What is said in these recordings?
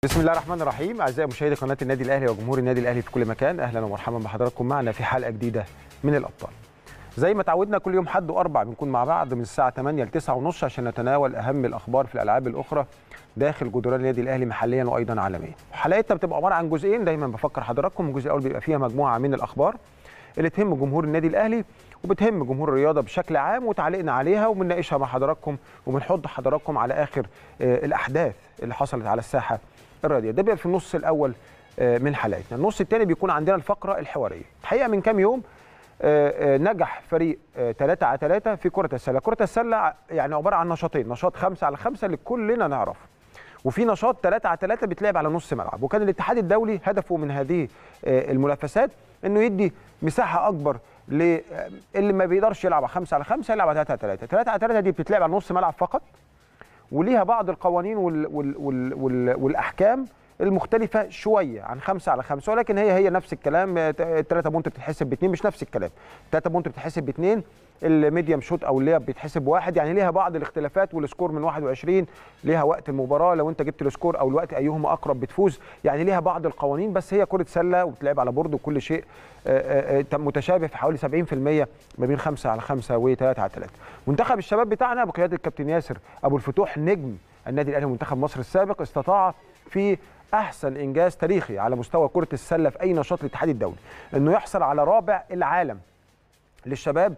بسم الله الرحمن الرحيم اعزائي مشاهدي قناه النادي الاهلي وجمهور النادي الاهلي في كل مكان اهلا ومرحبا بحضراتكم معنا في حلقه جديده من الابطال زي ما تعودنا كل يوم حد واربع بنكون مع بعض من الساعه 8 ل 9 ونص عشان نتناول اهم الاخبار في الالعاب الاخرى داخل جدران النادي الاهلي محليا وايضا عالميا حلقتنا بتبقى عباره عن جزئين دايما بفكر حضراتكم الجزء الاول بيبقى فيها مجموعه من الاخبار اللي تهم جمهور النادي الاهلي وبتهم جمهور الرياضه بشكل عام وتعليقنا عليها وبنناقشها مع حضراتكم وبنحط حضراتكم على اخر آه، الاحداث اللي حصلت على الساحه الرياضيه ده بيبقى في النص الاول آه، من حلقتنا النص الثاني بيكون عندنا الفقره الحواريه الحقيقه من كام يوم آه، آه، نجح فريق 3 على 3 في كره السله كره السله ع- يعني عباره عن نشاطين نشاط 5 على 5 اللي كلنا نعرفه وفي نشاط 3 على 3 بيتلعب على نص ملعب وكان الاتحاد الدولي هدفه من هذه آه، المنافسات انه يدي مساحه اكبر ل- آه، اللي ما بيقدرش يلعب على 5 على 5 يلعب على 3 على 3 3 على 3 دي بتتلعب على نص ملعب فقط وليها بعض القوانين وال وال وال وال والاحكام المختلفة شوية عن خمسة على خمسة ولكن هي هي نفس الكلام الثلاثة بونت بتتحسب باثنين مش نفس الكلام الثلاثة بونت بتتحسب باثنين الميديم شوت او اللياب بيتحسب بواحد يعني ليها بعض الاختلافات والسكور من 21 ليها وقت المباراة لو انت جبت السكور او الوقت ايهما اقرب بتفوز يعني ليها بعض القوانين بس هي كرة سلة وبتلعب على بورد وكل شيء آه، آه، آه، متشابه في حوالي 70% ما بين 5 على 5 و3 على 3 منتخب الشباب بتاعنا بقياده الكابتن ياسر ابو الفتوح نجم النادي الاهلي ومنتخب مصر السابق استطاع في احسن انجاز تاريخي على مستوى كره السله في اي نشاط الاتحاد الدولي انه يحصل على رابع العالم للشباب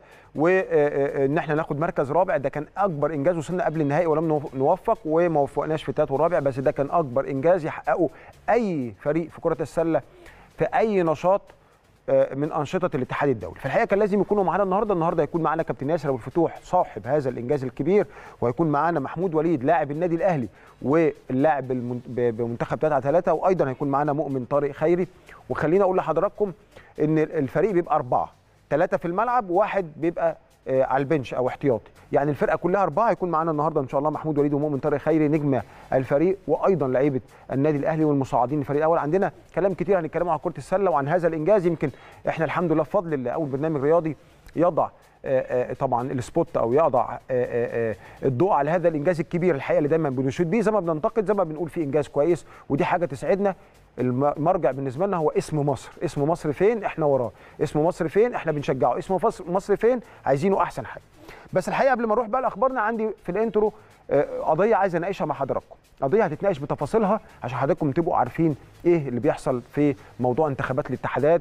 وان احنا ناخد مركز رابع ده كان اكبر انجاز وصلنا قبل النهائي ولم نوف- نوفق وما وفقناش في الثالث والرابع بس ده كان اكبر انجاز يحققه اي فريق في كره السله في اي نشاط آه، من انشطه الاتحاد الدولي فالحقيقه كان لازم يكونوا معانا النهارده النهارده هيكون معانا كابتن ياسر ابو الفتوح صاحب هذا الانجاز الكبير وهيكون معانا محمود وليد لاعب النادي الاهلي واللاعب بالمن- ب- بمنتخب 3 على 3 وايضا هيكون معانا مؤمن طارق خيري وخليني اقول لحضراتكم ان الفريق بيبقى اربعه ثلاثه في الملعب وواحد بيبقى آه، على البنش او احتياطي يعني الفرقه كلها اربعه هيكون معانا النهارده ان شاء الله محمود وليد ومؤمن طارق خيري نجم الفريق وايضا لعيبه النادي الاهلي والمصاعدين الفريق الاول عندنا كلام كتير هنتكلموا عن كره السله وعن هذا الانجاز يمكن احنا الحمد لله بفضل الله اول برنامج رياضي يضع آه، آه، طبعا السبوت او يضع آه، آه، آه، الضوء على هذا الانجاز الكبير الحقيقه اللي دايما بنشيد بيه زي ما بننتقد زي ما بنقول فيه انجاز كويس ودي حاجه تسعدنا الم- المرجع بالنسبه لنا هو اسم مصر اسم مصر فين احنا وراه اسم مصر فين احنا بنشجعه اسم فص- مصر فين عايزينه احسن حاجه بس الحقيقه قبل ما نروح بقى لاخبارنا عندي في الانترو آه، قضيه عايز اناقشها مع حضراتكم قضيه هتتناقش بتفاصيلها عشان حضراتكم تبقوا عارفين ايه اللي بيحصل في موضوع انتخابات الاتحادات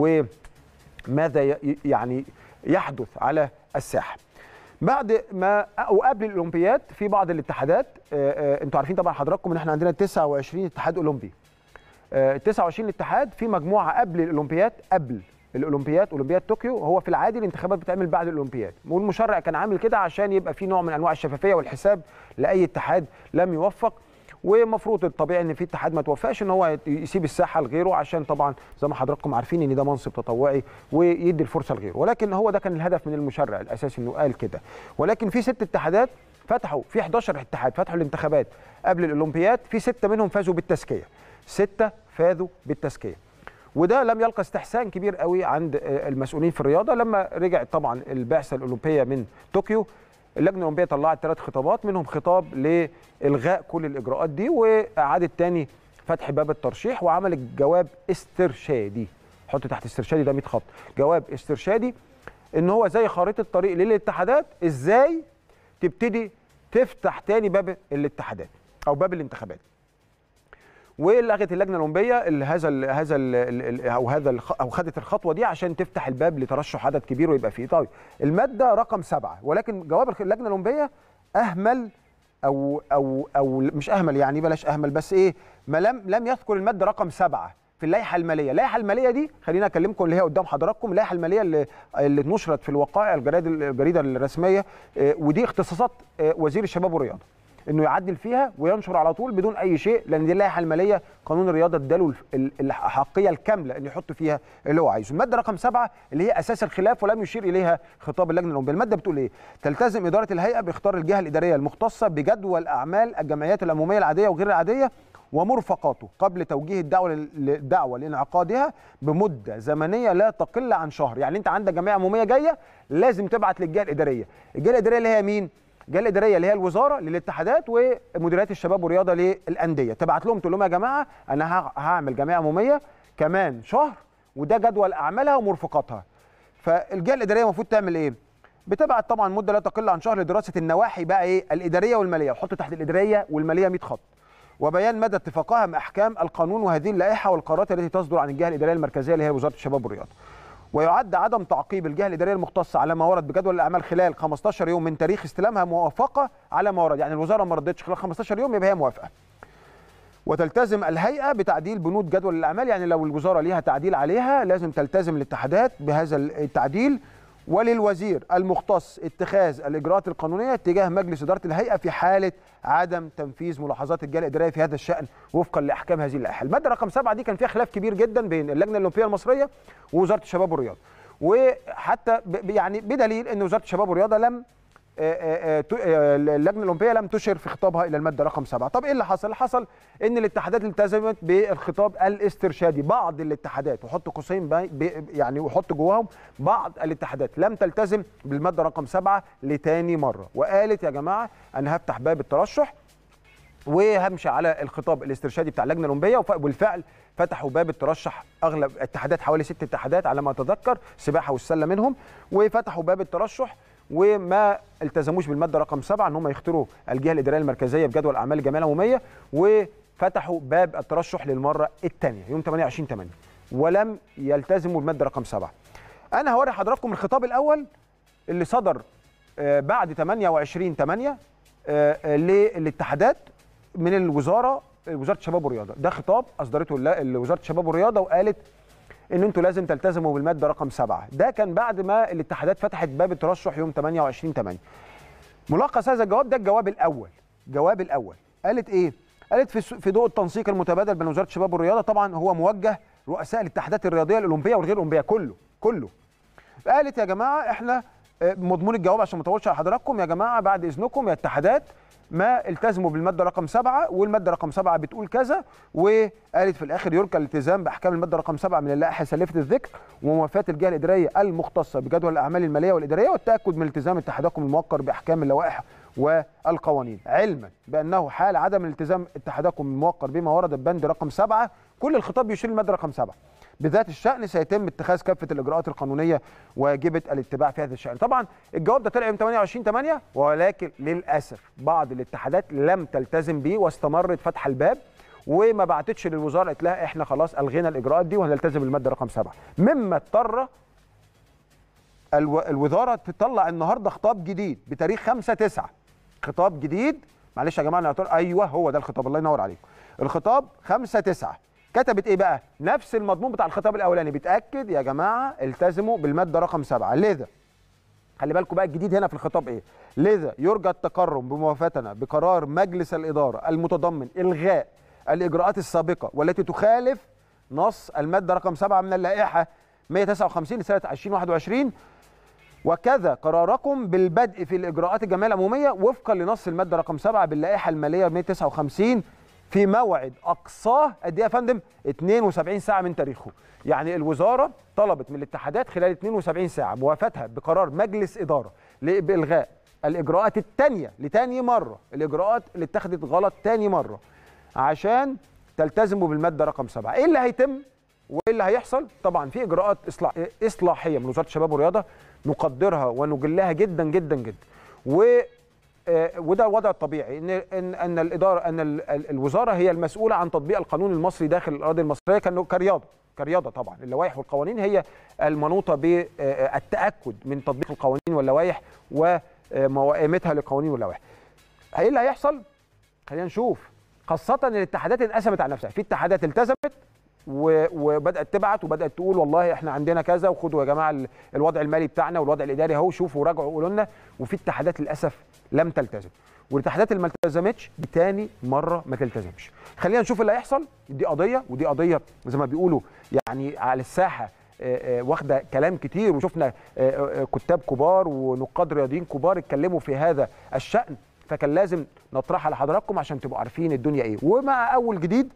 وماذا ي- يعني يحدث على الساحه بعد ما او قبل الاولمبياد في بعض الاتحادات آه، آه، انتوا عارفين طبعا حضراتكم ان احنا عندنا 29 اتحاد اولمبي آه، 29 اتحاد في مجموعه قبل الاولمبياد قبل الاولمبياد اولمبياد طوكيو هو في العادي الانتخابات بتعمل بعد الاولمبياد والمشرع كان عامل كده عشان يبقى في نوع من انواع الشفافيه والحساب لاي اتحاد لم يوفق ومفروض الطبيعي ان في اتحاد ما توفقش ان هو يسيب الساحه لغيره عشان طبعا زي ما حضراتكم عارفين ان ده منصب تطوعي ويدي الفرصه لغيره ولكن هو ده كان الهدف من المشرع الاساسي انه قال كده ولكن في ست اتحادات فتحوا في 11 اتحاد فتحوا الانتخابات قبل الاولمبياد في سته منهم فازوا بالتزكيه سته فازوا بالتزكيه وده لم يلقى استحسان كبير قوي عند آه، المسؤولين في الرياضه لما رجعت طبعا البعثه الاولمبيه من طوكيو اللجنه الاولمبيه طلعت ثلاث خطابات منهم خطاب لالغاء كل الاجراءات دي واعاده تاني فتح باب الترشيح وعملت جواب استرشادي حط تحت استرشادي ده 100 خط جواب استرشادي ان هو زي خريطه طريق للاتحادات ازاي تبتدي تفتح تاني باب الاتحادات او باب الانتخابات ولغت اللجنه الاولمبيه ال- هذا ال هذا ال ال او هذا الخ- او خدت الخطوه دي عشان تفتح الباب لترشح عدد كبير ويبقى فيه طيب الماده رقم سبعه ولكن جواب الخ- اللجنه الاولمبيه اهمل او او او مش اهمل يعني بلاش اهمل بس ايه ما لم لم يذكر الماده رقم سبعه في اللائحه الماليه، اللائحه الماليه دي خلينا اكلمكم اللي هي قدام حضراتكم، اللائحه الماليه اللي اللي نشرت في الوقائع الجرائد الجريده الرسميه آه، ودي اختصاصات آه، وزير الشباب والرياضه. انه يعدل فيها وينشر على طول بدون اي شيء لان دي اللائحه الماليه قانون الرياضه اداله الف- ال- الحقيه الكامله ان يحط فيها اللي هو عايزه الماده رقم سبعة اللي هي اساس الخلاف ولم يشير اليها خطاب اللجنه الاولمبيه الماده بتقول ايه تلتزم اداره الهيئه باختار الجهه الاداريه المختصه بجدول اعمال الجمعيات العموميه العاديه وغير العاديه ومرفقاته قبل توجيه الدعوه لل- الدعوه لانعقادها بمده زمنيه لا تقل عن شهر يعني انت عندك جمعيه عموميه جايه لازم تبعت للجهه الاداريه الجهه الاداريه اللي هي مين الجهه الاداريه اللي هي الوزاره للاتحادات ومديريات الشباب والرياضه للانديه تبعت لهم تقول لهم يا جماعه انا ه- هعمل جمعيه عموميه كمان شهر وده جدول اعمالها ومرفقاتها فالجهه الاداريه المفروض تعمل ايه بتبعت طبعا مده لا تقل عن شهر لدراسه النواحي بقى ايه الاداريه والماليه وحط تحت الاداريه والماليه 100 خط وبيان مدى اتفاقها مع احكام القانون وهذه اللائحه والقرارات التي تصدر عن الجهه الاداريه المركزيه اللي هي وزاره الشباب والرياضه ويعد عدم تعقيب الجهه الاداريه المختصه على ما ورد بجدول الاعمال خلال 15 يوم من تاريخ استلامها موافقه على ما ورد يعني الوزاره ما ردتش خلال 15 يوم يبقى هي موافقه وتلتزم الهيئه بتعديل بنود جدول الاعمال يعني لو الوزاره ليها تعديل عليها لازم تلتزم الاتحادات بهذا التعديل وللوزير المختص اتخاذ الاجراءات القانونيه تجاه مجلس اداره الهيئه في حاله عدم تنفيذ ملاحظات الجهه الاداريه في هذا الشان وفقا لاحكام هذه اللائحه. الماده رقم سبعه دي كان فيها خلاف كبير جدا بين اللجنه الاولمبيه المصريه ووزاره الشباب والرياضه. وحتى ب- يعني بدليل ان وزاره الشباب والرياضه لم آه، آه، ت- آه، اللجنه الاولمبيه لم تشر في خطابها الى الماده رقم سبعه، طب ايه اللي حصل؟ اللي حصل ان الاتحادات التزمت بالخطاب الاسترشادي، بعض الاتحادات وحط قوسين بي- بي- يعني وحط جواهم بعض الاتحادات لم تلتزم بالماده رقم سبعه لتاني مره، وقالت يا جماعه انا هفتح باب الترشح وهمشي على الخطاب الاسترشادي بتاع اللجنه الاولمبيه وف- وبالفعل فتحوا باب الترشح اغلب اتحادات حوالي ست اتحادات على ما اتذكر السباحه والسله منهم وفتحوا باب الترشح وما التزموش بالماده رقم سبعه ان هم يختاروا الجهه الاداريه المركزيه بجدول اعمال الجمعيه العموميه وفتحوا باب الترشح للمره الثانيه يوم 28 8 ولم يلتزموا بالماده رقم سبعه. انا هوري حضراتكم الخطاب الاول اللي صدر آه، بعد 28 8 للاتحادات من الوزاره وزاره الشباب والرياضه ده خطاب اصدرته الل- وزاره الشباب والرياضه وقالت ان انتوا لازم تلتزموا بالماده رقم سبعه ده كان بعد ما الاتحادات فتحت باب الترشح يوم 28 8 ملخص هذا الجواب ده الجواب الاول الجواب الاول قالت ايه قالت في في ضوء التنسيق المتبادل بين وزاره الشباب والرياضه طبعا هو موجه رؤساء الاتحادات الرياضيه الاولمبيه والغير اولمبيه كله كله قالت يا جماعه احنا آه، مضمون الجواب عشان ما اطولش على حضراتكم يا جماعه بعد اذنكم يا اتحادات ما التزموا بالماده رقم سبعه والماده رقم سبعه بتقول كذا وقالت في الاخر يرجى الالتزام باحكام الماده رقم سبعه من اللائحه سلفه الذكر وموافاه الجهه الاداريه المختصه بجدول الاعمال الماليه والاداريه والتاكد من التزام اتحادكم الموقر باحكام اللوائح والقوانين علما بانه حال عدم الالتزام اتحادكم الموقر بما ورد ببند رقم سبعه كل الخطاب يشير الماده رقم سبعه بذات الشأن سيتم اتخاذ كافة الإجراءات القانونية واجبة الاتباع في هذا الشأن طبعا الجواب ده طلع يوم 28 8 ولكن للأسف بعض الاتحادات لم تلتزم به واستمرت فتح الباب وما بعتتش للوزاره قالت لها احنا خلاص الغينا الاجراءات دي وهنلتزم بالماده رقم سبعه مما اضطر الو... الوزاره تطلع النهارده خطاب جديد بتاريخ 5 9 خطاب جديد معلش يا جماعه نعتبر ايوه هو ده الخطاب الله ينور عليكم الخطاب 5 9 كتبت ايه بقى نفس المضمون بتاع الخطاب الاولاني بتاكد يا جماعه التزموا بالماده رقم 7 لذا خلي بالكم بقى الجديد هنا في الخطاب ايه لذا يرجى التكرم بموافاتنا بقرار مجلس الاداره المتضمن الغاء الاجراءات السابقه والتي تخالف نص الماده رقم 7 من اللائحه 159 لسنه 2021 وكذا قراركم بالبدء في الاجراءات الجمعيه العموميه وفقا لنص الماده رقم 7 باللائحه الماليه 159 في موعد اقصاه قد ايه يا فندم 72 ساعه من تاريخه يعني الوزاره طلبت من الاتحادات خلال 72 ساعه موافاتها بقرار مجلس اداره بالغاء الاجراءات الثانيه لتاني مره الاجراءات اللي اتخذت غلط تاني مره عشان تلتزموا بالماده رقم 7 ايه اللي هيتم وايه اللي هيحصل طبعا في اجراءات إصلاح اصلاحيه من وزاره الشباب والرياضه نقدرها ونجلها جدا جدا جدا و آه، وده الوضع الطبيعي ان ان ان الاداره ان ال- ال- الوزاره هي المسؤوله عن تطبيق القانون المصري داخل الاراضي المصريه كانه كرياضه كرياضه طبعا اللوائح والقوانين هي المنوطه بالتاكد من تطبيق القوانين واللوائح وموائمتها للقوانين واللوائح ايه اللي هيحصل خلينا نشوف خاصه ان الاتحادات انقسمت على نفسها في اتحادات التزمت و- وبدات تبعت وبدات تقول والله احنا عندنا كذا وخدوا يا جماعه ال- الوضع المالي بتاعنا والوضع الاداري اهو شوفوا راجعوا قولوا لنا وفي اتحادات للاسف لم تلتزم والاتحادات اللي ما التزمتش بتاني مره ما تلتزمش خلينا نشوف اللي هيحصل دي قضيه ودي قضيه زي ما بيقولوا يعني على الساحه آه، آه، واخده كلام كتير وشفنا آه، آه، كتاب كبار ونقاد رياضيين كبار اتكلموا في هذا الشأن فكان لازم نطرحها لحضراتكم عشان تبقوا عارفين الدنيا ايه ومع اول جديد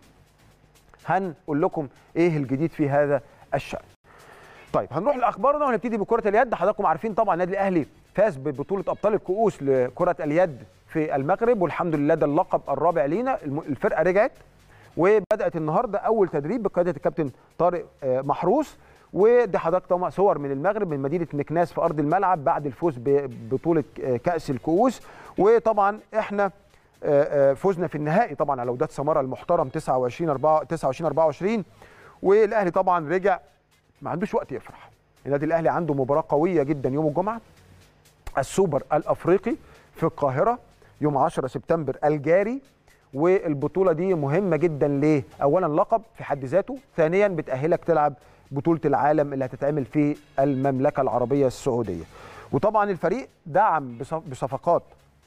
هنقول لكم ايه الجديد في هذا الشأن طيب هنروح لاخبارنا وهنبتدي بكره اليد حضراتكم عارفين طبعا النادي الاهلي فاز ببطوله ابطال الكؤوس لكره اليد في المغرب والحمد لله ده اللقب الرابع لينا الم- الفرقه رجعت وبدات النهارده اول تدريب بقياده الكابتن طارق آه، محروس ودي حضرتك طبعا صور من المغرب من مدينه مكناس في ارض الملعب بعد الفوز ببطوله آه، كاس الكؤوس وطبعا احنا آه، آه، فزنا في النهائي طبعا على وداد سماره المحترم 29 4 29 24 والاهلي طبعا رجع ما عندوش وقت يفرح النادي الاهلي عنده مباراه قويه جدا يوم الجمعه السوبر الافريقي في القاهره يوم 10 سبتمبر الجاري والبطوله دي مهمه جدا ليه اولا لقب في حد ذاته ثانيا بتاهلك تلعب بطوله العالم اللي هتتعمل في المملكه العربيه السعوديه وطبعا الفريق دعم بصف- بصفقات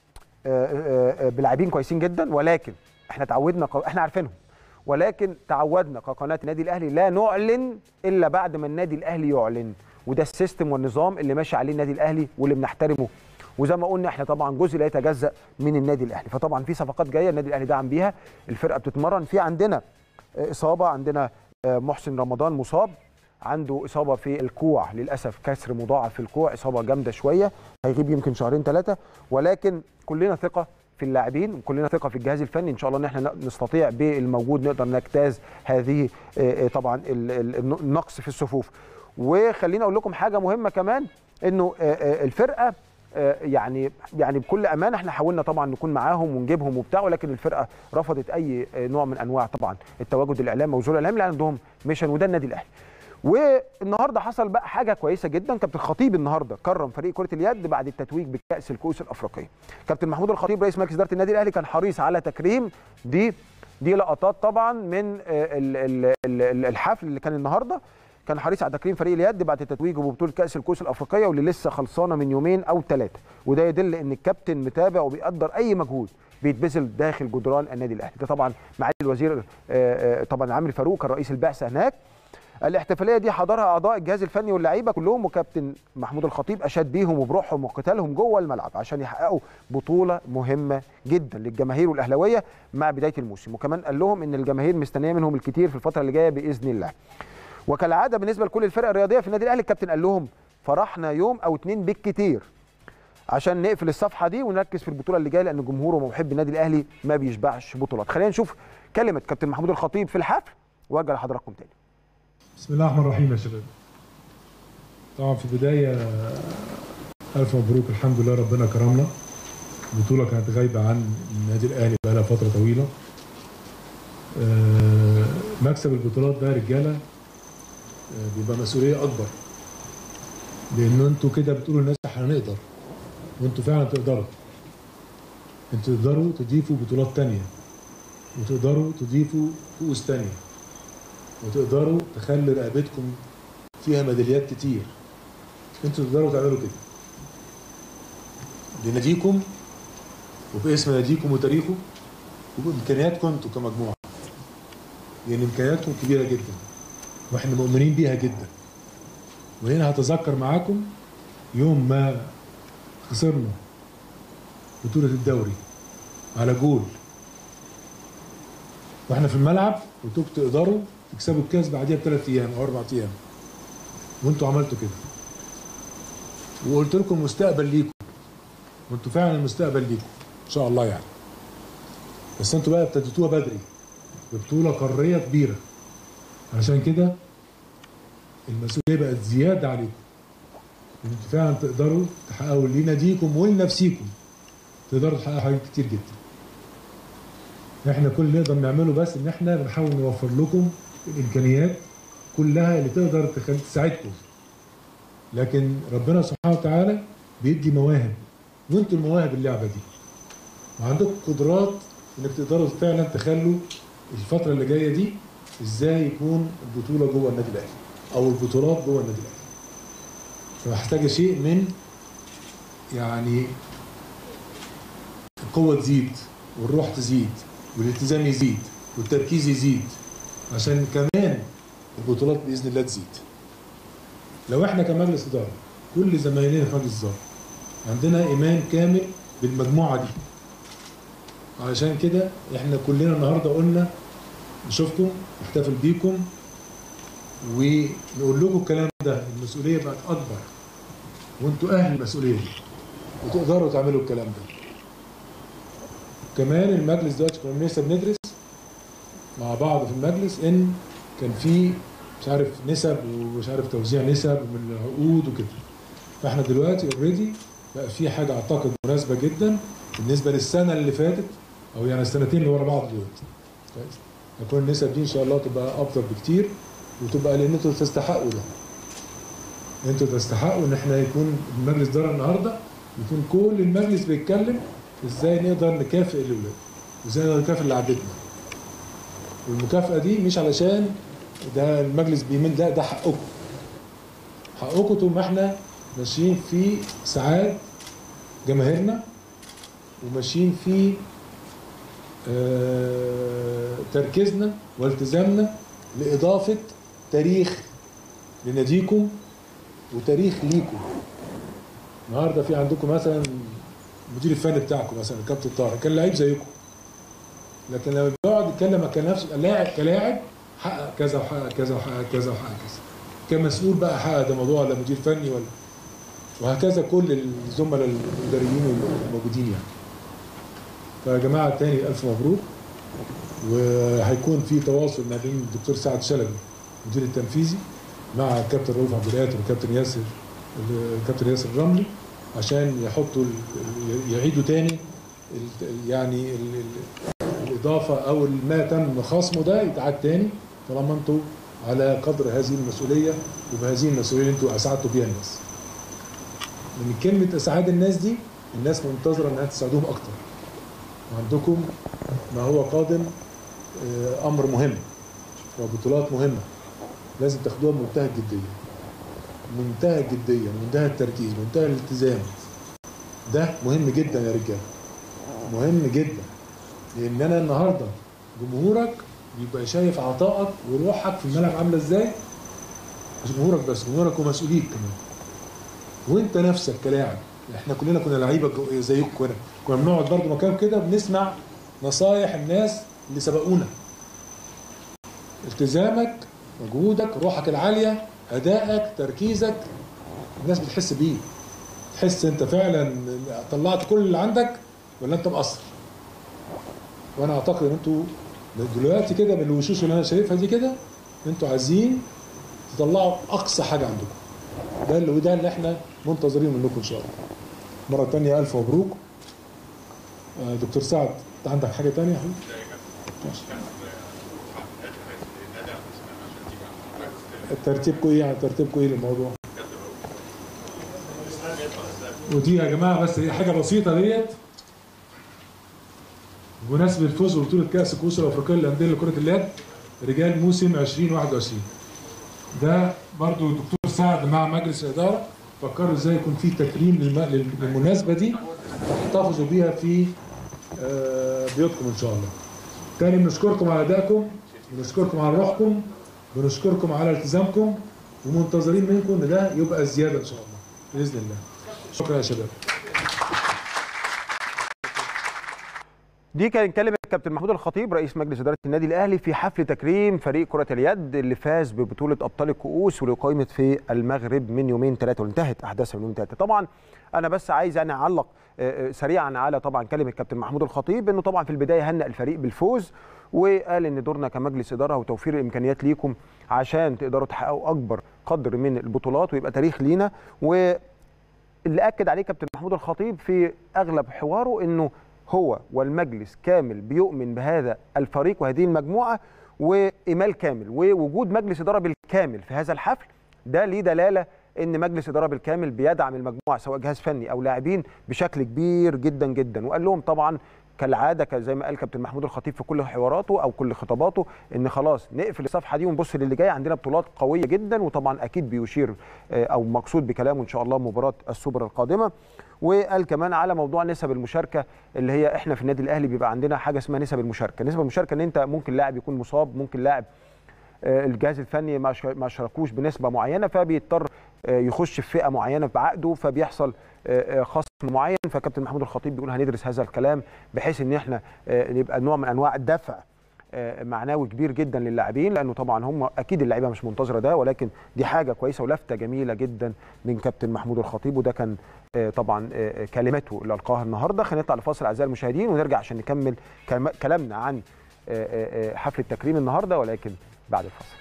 آه، آه، آه، بلاعبين كويسين جدا ولكن احنا تعودنا ق- احنا عارفينهم ولكن تعودنا كقناه النادي الاهلي لا نعلن الا بعد ما النادي الاهلي يعلن وده السيستم والنظام اللي ماشي عليه النادي الاهلي واللي بنحترمه وزي ما قلنا احنا طبعا جزء لا يتجزا من النادي الاهلي فطبعا في صفقات جايه النادي الاهلي دعم بيها الفرقه بتتمرن في عندنا آه، اصابه عندنا آه، محسن رمضان مصاب عنده اصابه في الكوع للاسف كسر مضاعف في الكوع اصابه جامده شويه هيغيب يمكن شهرين ثلاثه ولكن كلنا ثقه في اللاعبين وكلنا ثقه في الجهاز الفني ان شاء الله ان احنا نستطيع بالموجود نقدر نجتاز هذه آه، آه، طبعا ال- ال- النقص في الصفوف وخليني اقول لكم حاجه مهمه كمان انه آه، آه، الفرقه آه، يعني يعني بكل امانه احنا حاولنا طبعا نكون معاهم ونجيبهم وبتاع ولكن الفرقه رفضت اي آه، نوع من انواع طبعا التواجد الاعلامي وزور الاعلام اللي عندهم ميشن وده النادي الاهلي والنهارده حصل بقى حاجه كويسه جدا كابتن الخطيب النهارده كرم فريق كره اليد بعد التتويج بكاس الكؤوس الافريقيه كابتن محمود الخطيب رئيس مجلس اداره النادي الاهلي كان حريص على تكريم دي دي لقطات طبعا من آه، ال- ال- ال- الحفل اللي كان النهارده كان حريص على تكريم فريق اليد بعد تتويجه ببطوله كاس الكؤوس الافريقيه واللي لسه خلصانه من يومين او ثلاثه وده يدل ان الكابتن متابع وبيقدر اي مجهود بيتبذل داخل جدران النادي الاهلي ده طبعا معالي الوزير آه، آه، طبعا عامر فاروق كان رئيس البعثه هناك الاحتفاليه دي حضرها اعضاء الجهاز الفني واللعيبه كلهم وكابتن محمود الخطيب اشاد بيهم وبروحهم وقتالهم جوه الملعب عشان يحققوا بطوله مهمه جدا للجماهير والاهلاويه مع بدايه الموسم وكمان قال لهم ان الجماهير مستنيه منهم الكتير في الفتره اللي جايه باذن الله وكالعاده بالنسبه لكل الفرق الرياضيه في النادي الاهلي الكابتن قال لهم فرحنا يوم او اتنين بالكتير عشان نقفل الصفحه دي ونركز في البطوله اللي جايه لان جمهور ومحب النادي الاهلي ما بيشبعش بطولات خلينا نشوف كلمه كابتن محمود الخطيب في الحفل وارجع لحضراتكم تاني بسم الله الرحمن الرحيم يا شباب طبعا في البداية ألف مبروك الحمد لله ربنا كرمنا البطولة كانت غايبة عن النادي الأهلي بقالها فترة طويلة آه، مكسب البطولات ده يا رجالة آه، بيبقى مسؤولية أكبر لأن أنتوا كده بتقولوا للناس احنا هنقدر وأنتوا فعلا تقدروا أنتوا تقدروا تضيفوا بطولات تانية وتقدروا تضيفوا كؤوس تانية وتقدروا تخلي رقبتكم فيها ميداليات كتير انتوا تقدروا تعملوا كده لناديكم وباسم ناديكم وتاريخه وبامكانياتكم انتوا كمجموعه لان امكانياتكم كبيره جدا واحنا مؤمنين بيها جدا وهنا هتذكر معاكم يوم ما خسرنا بطوله الدوري على جول واحنا في الملعب قلت لكم تقدروا تكسبوا الكاس بعديها بثلاث ايام او اربع ايام وانتوا عملتوا كده وقلت لكم مستقبل ليكم وانتوا فعلا المستقبل ليكم ان شاء الله يعني بس انتوا بقى ابتديتوها بدري ببطوله قاريه كبيره عشان كده المسؤوليه بقت زياده عليكم ان انتوا فعلا تقدروا تحققوا لناديكم ولنفسيكم تقدروا تحققوا حاجات كتير جدا احنا كل اللي نقدر نعمله بس ان احنا بنحاول نوفر لكم الامكانيات كلها اللي تقدر تخلي تساعدكم لكن ربنا سبحانه وتعالى بيدي مواهب وانتوا المواهب اللعبه دي وعندكم قدرات انك تقدروا فعلا تخلوا الفتره اللي جايه دي ازاي يكون البطوله جوه النادي الاهلي او البطولات جوه النادي الاهلي فمحتاجه شيء من يعني القوه تزيد والروح تزيد والالتزام يزيد والتركيز يزيد عشان كمان البطولات باذن الله تزيد لو احنا كمجلس اداره كل زمايلنا في مجلس الاداره عندنا ايمان كامل بالمجموعه دي علشان كده احنا كلنا النهارده قلنا نشوفكم نحتفل بيكم ونقول لكم الكلام ده المسؤوليه بقت اكبر وانتوا اهل المسؤوليه دي وتقدروا تعملوا الكلام ده كمان المجلس دلوقتي كنا لسه بندرس مع بعض في المجلس ان كان في مش عارف نسب ومش عارف توزيع نسب من العقود وكده فاحنا دلوقتي اوريدي بقى في حاجه اعتقد مناسبه جدا بالنسبه للسنه اللي فاتت او يعني السنتين اللي ورا بعض دلوقتي كويس هتكون النسب دي ان شاء الله تبقى افضل بكتير وتبقى لان انتوا تستحقوا ده انتوا تستحقوا ان احنا يكون المجلس ده النهارده يكون كل المجلس بيتكلم ازاي نقدر نكافئ الاولاد وازاي نقدر نكافئ اللي عدتنا والمكافاه دي مش علشان ده المجلس بيمن لا ده حقكم حقكم طول ما احنا ماشيين في سعاد جماهيرنا وماشيين في آه تركيزنا والتزامنا لإضافة تاريخ لناديكم وتاريخ ليكم النهارده في عندكم مثلا المدير الفني بتاعكم مثلا الكابتن طاهر كان لعيب زيكم لكن لما بيقعد يتكلم كان نفسه لاعب كلاعب حقق كذا وحقق كذا وحقق كذا وحقق كذا كمسؤول بقى حقق ده موضوع ولا مدير فني ولا وهكذا كل الزملاء الاداريين الموجودين يعني فيا جماعه تاني الف مبروك وهيكون في تواصل ما بين الدكتور سعد شلبي المدير التنفيذي مع الكابتن رؤوف عبد القادر والكابتن ياسر الكابتن ياسر الرملي عشان يحطوا يعيدوا تاني يعني الاضافه او ما تم خصمه ده يتعاد تاني طالما انتوا على قدر هذه المسؤوليه وبهذه المسؤوليه اللي انتوا اسعدتوا بيها الناس. من كلمه اسعاد الناس دي الناس منتظره انها تساعدوهم اكتر. وعندكم ما هو قادم امر مهم وبطولات مهمه لازم تاخدوها بمنتهى الجديه. منتهى الجديه، منتهى التركيز، منتهى الالتزام. ده مهم جدا يا رجاله. مهم جدا. لان انا النهارده جمهورك بيبقى شايف عطائك وروحك في الملعب عامله ازاي مش جمهورك بس جمهورك ومسؤوليك كمان وانت نفسك كلاعب احنا كلنا كنا لعيبه زيكم كنا كنا بنقعد برضه مكان كده بنسمع نصايح الناس اللي سبقونا التزامك مجهودك روحك العاليه ادائك تركيزك الناس بتحس بيه تحس انت فعلا طلعت كل اللي عندك ولا انت مقصر وانا اعتقد ان انتوا دلوقتي كده من الوشوش اللي انا شايفها دي كده انتوا عايزين تطلعوا اقصى حاجه عندكم ده اللي وده اللي احنا منتظرين منكم ان شاء الله مره ثانيه الف مبروك آه دكتور سعد انت عندك حاجه ثانيه يا حبيبي ترتيبكم ايه يعني ترتيبكم ايه للموضوع ودي يا جماعه بس هي حاجه بسيطه ديت بمناسبه الفوز ببطوله كاس الكؤوس الافريقيه للانديه لكره اليد رجال موسم 2021 ده برضو الدكتور سعد مع مجلس الاداره فكروا ازاي يكون في تكريم للمناسبه دي تحتفظوا بيها في بيوتكم ان شاء الله. تاني بنشكركم على ادائكم بنشكركم على روحكم بنشكركم على التزامكم ومنتظرين منكم ان ده يبقى زياده ان شاء الله باذن الله. شكرا يا شباب. دي كان كلمة كابتن محمود الخطيب رئيس مجلس إدارة النادي الأهلي في حفل تكريم فريق كرة اليد اللي فاز ببطولة أبطال الكؤوس واللي قيمت في المغرب من يومين ثلاثة وانتهت أحداثها من يومين ثلاثة طبعا أنا بس عايز يعني أعلق سريعا على طبعا كلمة كابتن محمود الخطيب إنه طبعا في البداية هنأ الفريق بالفوز وقال إن دورنا كمجلس إدارة وتوفير الإمكانيات ليكم عشان تقدروا تحققوا أكبر قدر من البطولات ويبقى تاريخ لينا و اللي اكد عليه كابتن محمود الخطيب في اغلب حواره انه هو والمجلس كامل بيؤمن بهذا الفريق وهذه المجموعه وايمال كامل ووجود مجلس اداره بالكامل في هذا الحفل ده ليه دلاله ان مجلس اداره بالكامل بيدعم المجموعه سواء جهاز فني او لاعبين بشكل كبير جدا جدا وقال لهم طبعا كالعاده زي ما قال كابتن محمود الخطيب في كل حواراته او كل خطاباته ان خلاص نقفل الصفحه دي ونبص للي جاي عندنا بطولات قويه جدا وطبعا اكيد بيشير او مقصود بكلامه ان شاء الله مباراه السوبر القادمه وقال كمان على موضوع نسب المشاركه اللي هي احنا في النادي الاهلي بيبقى عندنا حاجه اسمها نسب المشاركه نسب المشاركه ان انت ممكن لاعب يكون مصاب ممكن لاعب الجهاز الفني ما شاركوش بنسبه معينه فبيضطر يخش في فئه معينه بعقده فبيحصل خصم معين فكابتن محمود الخطيب بيقول هندرس هذا الكلام بحيث ان احنا يبقى نوع من انواع الدفع معنوي كبير جدا للاعبين لانه طبعا هم اكيد اللعيبه مش منتظره ده ولكن دي حاجه كويسه ولفته جميله جدا من كابتن محمود الخطيب وده كان آه، طبعا آه، كلماته اللي القاها النهارده خلينا نطلع لفاصل اعزائي المشاهدين ونرجع عشان نكمل كلام- كلامنا عن آه، آه، آه، حفل التكريم النهارده ولكن بعد الفاصل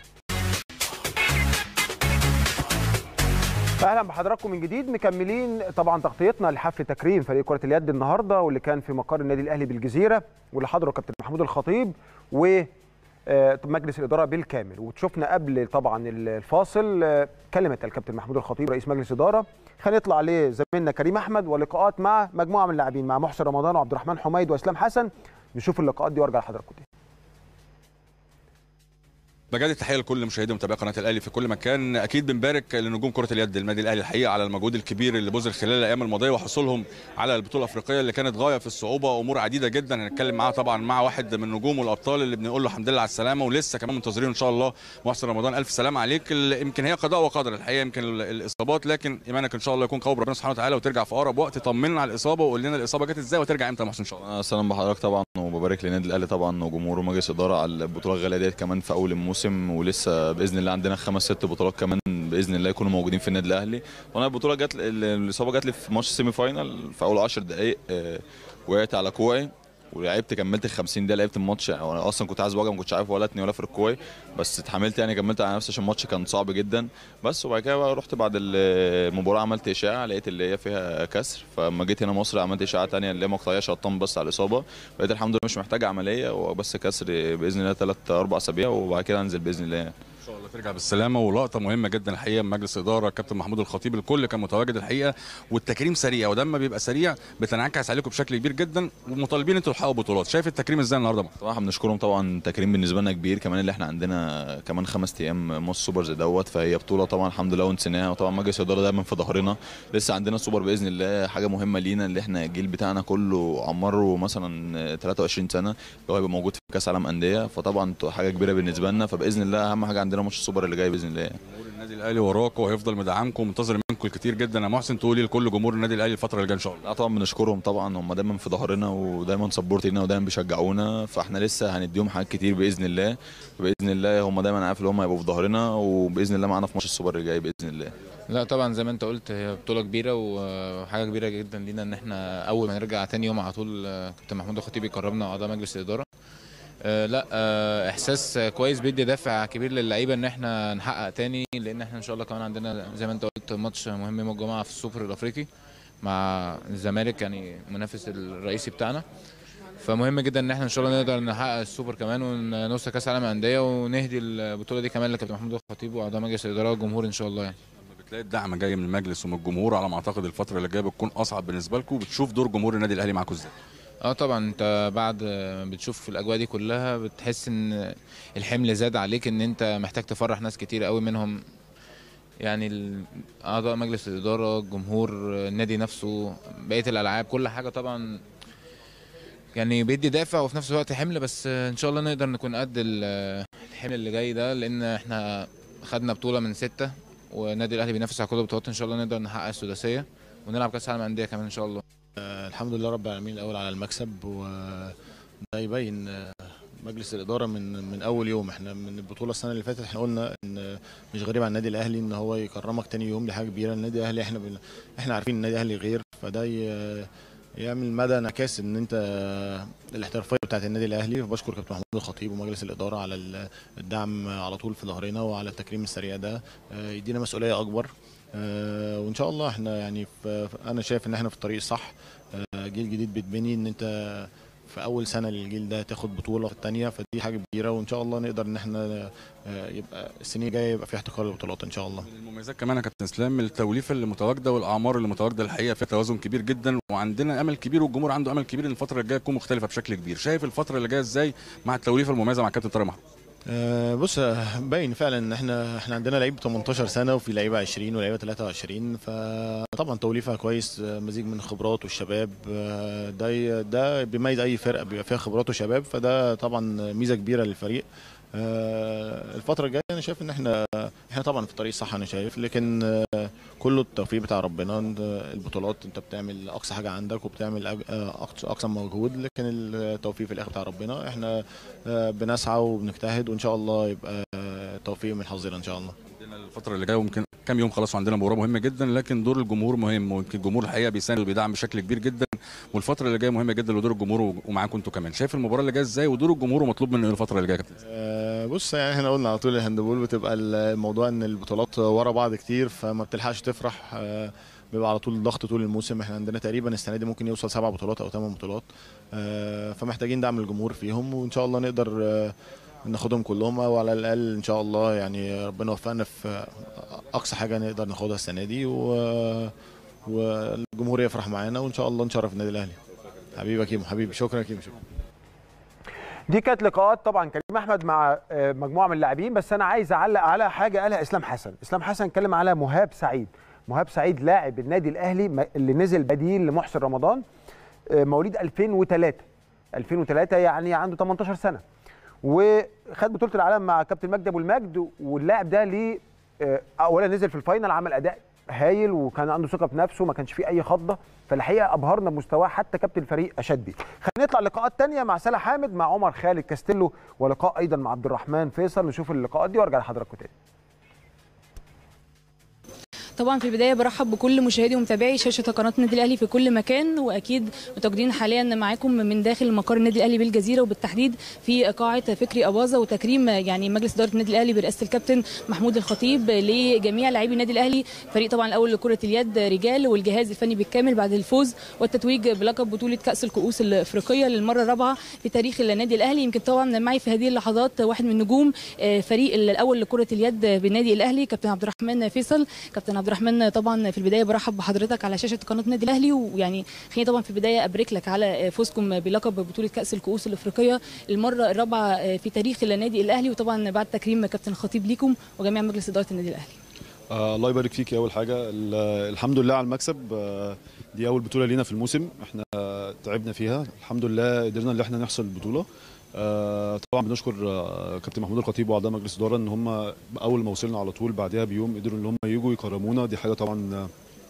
اهلا بحضراتكم من جديد مكملين طبعا تغطيتنا لحفل تكريم فريق كره اليد النهارده واللي كان في مقر النادي الاهلي بالجزيره واللي حضره كابتن محمود الخطيب و آه، مجلس الاداره بالكامل وشفنا قبل طبعا الفاصل آه، كلمه الكابتن محمود الخطيب رئيس مجلس اداره خلينا نطلع لزميلنا كريم احمد ولقاءات مع مجموعه من اللاعبين مع محسن رمضان وعبد الرحمن حميد واسلام حسن نشوف اللقاءات دي وارجع لحضراتكم تاني بجد التحيه لكل مشاهدي ومتابعي قناه الاهلي في كل مكان اكيد بنبارك لنجوم كره اليد النادي الاهلي الحقيقه على المجهود الكبير اللي بذل خلال الايام الماضيه وحصولهم على البطوله الافريقيه اللي كانت غايه في الصعوبه امور عديده جدا هنتكلم معاه طبعا مع واحد من النجوم والابطال اللي بنقول له الحمد لله على السلامه ولسه كمان منتظرين ان شاء الله محسن رمضان الف سلامه عليك ال- يمكن هي قضاء وقدر الحقيقه يمكن ال- الاصابات لكن ايمانك ان شاء الله يكون قوي بربنا سبحانه وتعالى وترجع في اقرب وقت طمنا على الاصابه وقول لنا الاصابه جت ازاي وترجع امتى يا محسن ان شاء الله انا سلام بحضرتك طبعا وببارك للنادي الاهلي طبعا وجمهوره ومجلس اداره على البطوله الغاليه ديت كمان في اول الموسم ولسه باذن الله عندنا خمس ست بطولات كمان باذن الله يكونوا موجودين في النادي الاهلي وانا البطوله جت ال- الاصابه جت لي في ماتش سيمي فاينال في اول 10 دقائق آه، وقعت على كوعي ولعبت كملت ال 50 دقيقه لعبت الماتش وانا اصلا كنت عايز وجع ما كنتش عارف ولا اتني ولا في الكوعي بس اتحملت يعني كملت على نفسي عشان الماتش كان صعب جدا بس وبعد كده بقى رحت بعد المباراه عملت اشاعه لقيت اللي هي فيها كسر فلما جيت هنا مصر عملت اشاعه تانية اللي هي مقطعيه شطان بس على الاصابه بقيت الحمد لله مش محتاج عمليه وبس كسر باذن الله ثلاث اربع اسابيع وبعد كده انزل باذن الله يعني. ان شاء الله ترجع بالسلامه ولقطه مهمه جدا الحقيقه من مجلس اداره كابتن محمود الخطيب الكل كان متواجد الحقيقه والتكريم سريع ولما بيبقى سريع بتنعكس عليكم بشكل كبير جدا ومطالبين انتوا تحققوا بطولات شايف التكريم ازاي النهارده يا محسن؟ طبعا احنا بنشكرهم طبعا تكريم بالنسبه لنا كبير كمان اللي احنا عندنا كمان خمس ايام ماتش سوبر زي دوت فهي بطوله طبعا الحمد لله ونسيناها وطبعا مجلس الاداره دايما في ظهرنا لسه عندنا سوبر باذن الله حاجه مهمه لينا اللي احنا الجيل بتاعنا كله عمره مثلا 23 سنه اللي هو هيبقى موجود في كاس عالم انديه فطبعا حاجه كبيره بالنسبه لنا فباذن الله اهم حاجه عندنا ماتش السوبر اللي جاي باذن الله جمهور النادي الاهلي وراكم وهيفضل مدعمكم ومنتظر منكم الكتير جدا يا محسن تقولي لكل جمهور النادي الاهلي الفتره اللي جايه ان شاء الله لا طبعا بنشكرهم طبعا هم دايما في ظهرنا ودايما سبورت لينا ودايما بيشجعونا فاحنا لسه هنديهم حاجات كتير باذن الله باذن الله هم دايما عارف ان هم هيبقوا في ظهرنا وباذن الله معانا في ماتش السوبر اللي جاي باذن الله لا طبعا زي ما انت قلت هي بطولة كبيرة وحاجة كبيرة جدا لينا ان احنا اول ما نرجع تاني يوم على طول آه، كابتن محمود الخطيب يكرمنا اعضاء مجلس الادارة آه، لا آه، احساس كويس بيدي دافع كبير للعيبه ان احنا نحقق تاني لان احنا ان شاء الله كمان عندنا زي ما انت قلت ماتش مهم يوم الجمعه في السوبر الافريقي مع الزمالك يعني المنافس الرئيسي بتاعنا فمهم جدا ان احنا ان شاء الله نقدر نحقق السوبر كمان ونوصل كاس العالم انديه ونهدي البطوله دي كمان لكابتن محمود الخطيب واعضاء مجلس الاداره والجمهور ان شاء الله يعني لما بتلاقي الدعم جاي من المجلس ومن الجمهور على ما اعتقد الفتره اللي جايه بتكون اصعب بالنسبه لكم بتشوف دور جمهور النادي الاهلي معاكم ازاي اه طبعا انت بعد ما بتشوف الاجواء دي كلها بتحس ان الحمل زاد عليك ان انت محتاج تفرح ناس كتير قوي منهم يعني ال- اعضاء مجلس الاداره الجمهور النادي نفسه بقيه الالعاب كل حاجه طبعا يعني بيدي دافع وفي نفس الوقت حمل بس ان شاء الله نقدر نكون قد ال- الحمل اللي جاي ده لان احنا خدنا بطوله من سته والنادي الاهلي بينافس على كل البطولات ان شاء الله نقدر نحقق السداسيه ونلعب كاس العالم انديه كمان ان شاء الله الحمد لله رب العالمين الاول على المكسب وده يبين آه، مجلس الاداره من من اول يوم احنا من البطوله السنه اللي فاتت احنا قلنا ان مش غريب على النادي الاهلي ان هو يكرمك تاني يوم دي حاجه كبيره النادي الاهلي احنا بن... احنا عارفين النادي الاهلي غير فده ي... يعمل مدى انعكاس ان انت الاحترافيه بتاعت النادي الاهلي بشكر كابتن محمود الخطيب ومجلس الاداره على ال- الدعم على طول في ظهرنا وعلى التكريم السريع ده آه، يدينا مسؤوليه اكبر آه، وان شاء الله احنا يعني في انا شايف ان احنا في الطريق الصح آه، جيل جديد بيتبني ان انت في اول سنه للجيل ده تاخد بطوله في الثانيه فدي حاجه كبيره وان شاء الله نقدر ان احنا آه، يبقى السنين الجايه يبقى في احتكار للبطولات ان شاء الله من المميزات كمان يا كابتن اسلام التوليفه اللي متواجده والاعمار اللي متواجده الحقيقه فيها توازن كبير جدا وعندنا امل كبير والجمهور عنده امل كبير ان الفتره الجايه تكون مختلفه بشكل كبير شايف الفتره اللي جايه ازاي مع التوليفه المميزه مع كابتن طارق محمود آه، بص آه، باين فعلا ان احنا احنا عندنا لعيب 18 سنه وفي لعيبه 20 ولعيبه 23 فطبعا توليفها كويس آه، مزيج من الخبرات والشباب آه، ده ي- ده بيميز اي فرقه بيبقى فيها خبرات وشباب فده طبعا ميزه كبيره للفريق آه، الفتره الجايه انا شايف ان احنا احنا طبعا في الطريق الصح انا شايف لكن آه، كله التوفيق بتاع ربنا أنت البطولات انت بتعمل اقصى حاجه عندك وبتعمل أج- آه، أقصى- اقصى مجهود لكن التوفيق في الاخر بتاع ربنا احنا آه، بنسعى وبنجتهد وان شاء الله يبقى آه، توفيق من حظنا ان شاء الله عندنا الفتره اللي جايه وممكن كام يوم خلاص وعندنا مباراه مهمه جدا لكن دور الجمهور مهم ويمكن الجمهور الحقيقه بيساند وبيدعم بشكل كبير جدا والفتره اللي جايه مهمه جدا لدور الجمهور ومعاكم انتوا كمان شايف المباراه اللي جايه ازاي ودور الجمهور ومطلوب منه إيه الفتره اللي جايه يا كابتن آه، بص يعني احنا قلنا على طول الهاندبول بتبقى الموضوع ان البطولات ورا بعض كتير فما بتلحقش تفرح آه، بيبقى على طول ضغط طول الموسم احنا عندنا تقريبا السنه دي ممكن يوصل سبع بطولات او ثمان بطولات آه، فمحتاجين دعم الجمهور فيهم وان شاء الله نقدر آه، ناخدهم كلهم او على الاقل ان شاء الله يعني ربنا يوفقنا في اقصى حاجه نقدر ناخدها السنه دي و والجمهور يفرح معانا وان شاء الله نشرف النادي الاهلي حبيبي يا كيمو حبيبي شكرا يا كيمو شكرا دي كانت لقاءات طبعا كريم احمد مع آه، مجموعه من اللاعبين بس انا عايز اعلق على حاجه قالها اسلام حسن اسلام حسن اتكلم على مهاب سعيد مهاب سعيد لاعب النادي الاهلي م- اللي نزل بديل لمحسن رمضان آه، مواليد 2003 2003 يعني عنده 18 سنه وخد بطوله العالم مع كابتن مجدي ابو المجد واللاعب ده ليه آه، اولا نزل في الفاينل عمل اداء هايل وكان عنده ثقه بنفسه ما كانش فيه اي خضه فالحقيقه ابهرنا بمستواه حتى كابتن الفريق اشاد بيه خلينا نطلع لقاءات تانية مع سلا حامد مع عمر خالد كاستيلو ولقاء ايضا مع عبد الرحمن فيصل نشوف اللقاءات دي وارجع لحضراتكم تاني طبعا في البدايه برحب بكل مشاهدي ومتابعي شاشه قناه النادي الاهلي في كل مكان واكيد متواجدين حاليا معاكم من داخل مقر النادي الاهلي بالجزيره وبالتحديد في قاعه فكري اباظه وتكريم يعني مجلس اداره النادي الاهلي برئاسه الكابتن محمود الخطيب لجميع لاعبي النادي الاهلي فريق طبعا الاول لكره اليد رجال والجهاز الفني بالكامل بعد الفوز والتتويج بلقب بطوله كاس الكؤوس الافريقيه للمره الرابعه في تاريخ النادي الاهلي يمكن طبعا معي في هذه اللحظات واحد من نجوم آه، فريق الاول لكره اليد بالنادي الاهلي كابتن عبد الرحمن فيصل كابتن عبد الرحمن طبعا في البدايه برحب بحضرتك على شاشه قناه النادي الاهلي ويعني خليني طبعا في البدايه ابارك لك على فوزكم بلقب بطوله كاس الكؤوس الافريقيه المره الرابعه في تاريخ النادي الاهلي وطبعا بعد تكريم كابتن الخطيب ليكم وجميع مجلس اداره النادي الاهلي آه الله يبارك فيك اول حاجه ال- الحمد لله على المكسب آه دي اول بطوله لينا في الموسم احنا آه تعبنا فيها الحمد لله قدرنا ان احنا نحصل البطوله آه طبعا بنشكر آه كابتن محمود الخطيب واعضاء مجلس الاداره ان هم اول ما وصلنا على طول بعدها بيوم قدروا ان هم يجوا يكرمونا دي حاجه طبعا آه،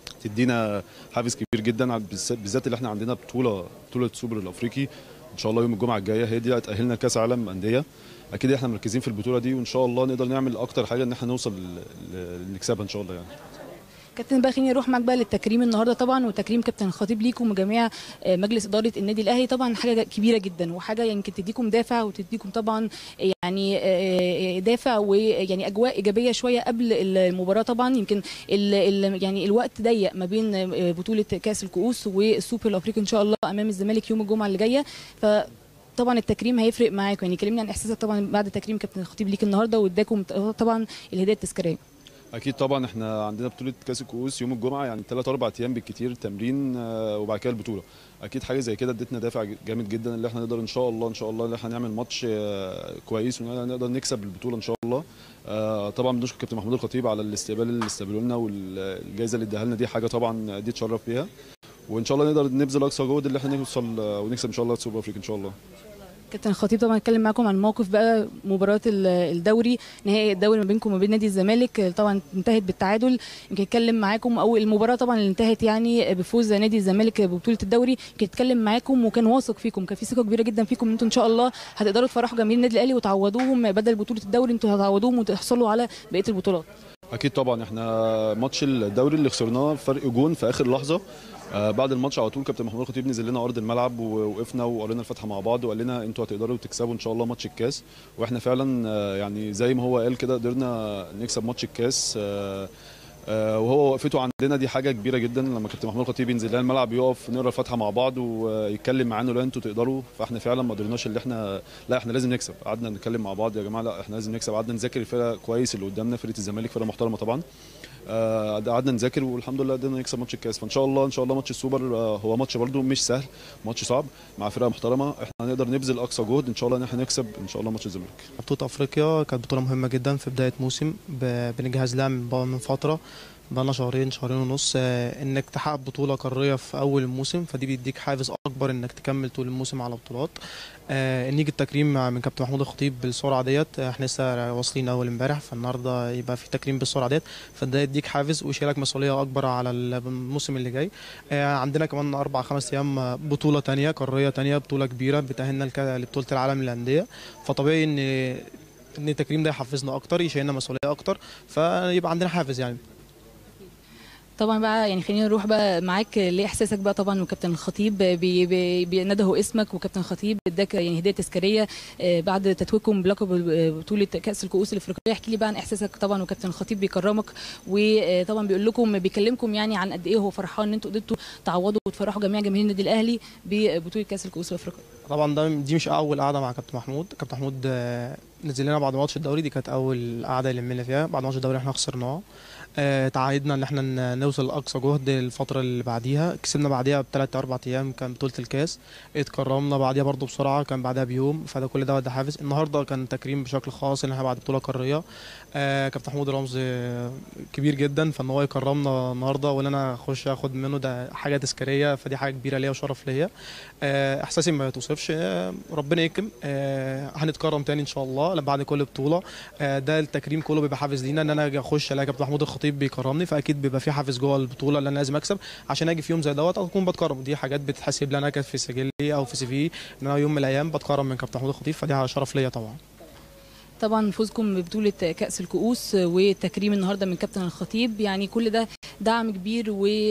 تدينا حافز كبير جدا على- بالذات- بالذات اللي احنا عندنا بطوله بطوله السوبر الافريقي ان شاء الله يوم الجمعه الجايه هي دي هتاهلنا لكاس عالم انديه اكيد احنا مركزين في البطوله دي وان شاء الله نقدر نعمل اكتر حاجه ان احنا نوصل ل- ل- نكسبها ان شاء الله يعني كابتن بقى خليني اروح معاك بقى للتكريم النهارده طبعا وتكريم كابتن الخطيب ليكم وجميع آه، مجلس اداره النادي الاهلي طبعا حاجه كبيره جدا وحاجه يمكن تديكم دافع وتديكم طبعا يعني آه، دافع ويعني اجواء ايجابيه شويه قبل المباراه طبعا يمكن ال ال يعني الوقت ضيق ما بين آه، بطوله كاس الكؤوس والسوبر الافريقي ان شاء الله امام الزمالك يوم الجمعه اللي جايه ف طبعا التكريم هيفرق معاكم يعني كلمني عن احساسك طبعا بعد تكريم كابتن الخطيب ليك النهارده واداكم طبعا الهديه التذكاريه اكيد طبعا احنا عندنا بطوله كاس الكؤوس يوم الجمعه يعني 3 4 ايام بالكتير تمرين آه، وبعد كده البطوله اكيد حاجه زي كده ادتنا دافع جامد جدا اللي احنا نقدر ان شاء الله ان شاء الله ان احنا نعمل ماتش آه، كويس ونقدر نكسب البطوله ان شاء الله آه، طبعا بنشكر كابتن محمود الخطيب على الاستقبال اللي استقبلوا لنا والجائزه اللي اداها لنا دي حاجه طبعا دي تشرف بيها وان شاء الله نقدر نبذل اقصى جهد اللي احنا نوصل آه، ونكسب ان شاء الله السوبر افريقيا ان شاء الله كابتن الخطيب طبعا اتكلم معاكم عن موقف بقى مباراه ال- الدوري نهائي الدوري ما بينكم وما بين نادي الزمالك طبعا انتهت بالتعادل يمكن اتكلم معاكم او المباراه طبعا اللي انتهت يعني بفوز نادي الزمالك ببطوله الدوري يمكن اتكلم معاكم وكان واثق فيكم كان في ثقه كبيره جدا فيكم ان انتم ان شاء الله هتقدروا تفرحوا جماهير النادي الاهلي وتعوضوهم بدل بطوله الدوري انتوا هتعوضوهم وتحصلوا على بقيه البطولات اكيد طبعا احنا ماتش الدوري اللي خسرناه فرق جون في اخر لحظه آه بعد الماتش على طول كابتن محمود الخطيب نزل لنا ارض الملعب ووقفنا وقرينا الفاتحه مع بعض وقال لنا انتوا هتقدروا تكسبوا ان شاء الله ماتش الكاس واحنا فعلا آه يعني زي ما هو قال كده قدرنا نكسب ماتش الكاس آه آه وهو وقفته عندنا دي حاجه كبيره جدا لما كابتن محمود الخطيب ينزل لنا الملعب يقف نقرا الفاتحه مع بعض ويتكلم معانا لا انتوا تقدروا فاحنا فعلا ما قدرناش اللي احنا لا احنا لازم نكسب قعدنا نتكلم مع بعض يا جماعه لا احنا لازم نكسب قعدنا نذاكر الفرقه كويس اللي قدامنا فرقه الزمالك فرقه محترمه طبعا آه، قعدنا نذاكر والحمد لله قدرنا نكسب ماتش الكاس فان شاء الله ان شاء الله ماتش السوبر آه، هو ماتش برده مش سهل ماتش صعب مع فرقه محترمه احنا هنقدر نبذل اقصى جهد ان شاء الله ان احنا نكسب ان شاء الله ماتش الزمالك بطولة أفريقيا كانت بطولة مهمة جدا في بداية موسم ب- بنجهز لها من من فترة بقالنا شهرين شهرين ونص آه، انك تحقق بطولة قارية في أول الموسم فدي بيديك حافز أكبر انك تكمل طول الموسم على بطولات آه، ان يجي التكريم مع- من كابتن محمود الخطيب بالسرعة ديت آه، احنا لسه واصلين أول امبارح فالنهاردة يبقى في تكريم بالسرعة ديت فده يديك حافز ويشيلك مسؤولية أكبر على الموسم اللي جاي آه، عندنا كمان أربع خمس أيام آه، بطولة تانية قارية تانية بطولة كبيرة بتأهلنا لك- لبطولة العالم للأندية فطبيعي ان ان التكريم ده يحفزنا اكتر يشيلنا مسؤوليه اكتر فيبقى عندنا حافز يعني طبعا بقى يعني خلينا نروح بقى معاك لاحساسك بقى طبعا وكابتن الخطيب بي- بي- بينده اسمك وكابتن الخطيب اداك يعني هديه تذكاريه آه، بعد تتويجكم بلقب بطوله كاس الكؤوس الافريقيه احكي لي بقى عن احساسك طبعا وكابتن الخطيب بيكرمك وطبعا بيقول لكم بيكلمكم يعني عن قد ايه هو فرحان ان انتوا قدرتوا تعوضوا وتفرحوا جميع جماهير النادي الاهلي ببطوله كاس الكؤوس الافريقيه طبعا ده دي مش اول قعده مع كابتن محمود كابتن محمود آه، نزل لنا بعد ماتش الدوري دي كانت اول قعده يلمنا فيها بعد ماتش الدوري احنا خسرناه آه، تعهدنا ان احنا ن- نوصل لاقصى جهد الفتره اللي بعديها كسبنا بعديها بثلاث اربع ايام كان بطوله الكاس اتكرمنا بعديها برضو بسرعه كان بعدها بيوم فده كل ده ده حافز النهارده كان تكريم بشكل خاص ان احنا بعد بطوله قاريه آه، كابتن محمود رمز آه، كبير جدا فان هو يكرمنا النهارده وان انا اخش اخد منه ده حاجه تذكاريه فدي حاجه كبيره ليا وشرف ليا آه، احساسي ما توصفش آه، ربنا يكرم آه، هنتكرم تاني ان شاء الله بعد كل بطوله آه، ده التكريم كله بيبقى حافز لينا ان انا اجي اخش الاقي كابتن محمود الخطيب بيكرمني فاكيد بيبقى في حافز جوه البطوله اللي انا لازم اكسب عشان اجي في يوم زي دوت اكون بتكرم دي حاجات بتتحسب لي انا كانت في سجلي او في سي في ان انا يوم من الايام بتكرم من كابتن محمود الخطيب فدي شرف ليا طبعا طبعا فوزكم ببطولة كأس الكؤوس والتكريم النهارده من كابتن الخطيب يعني كل ده دعم كبير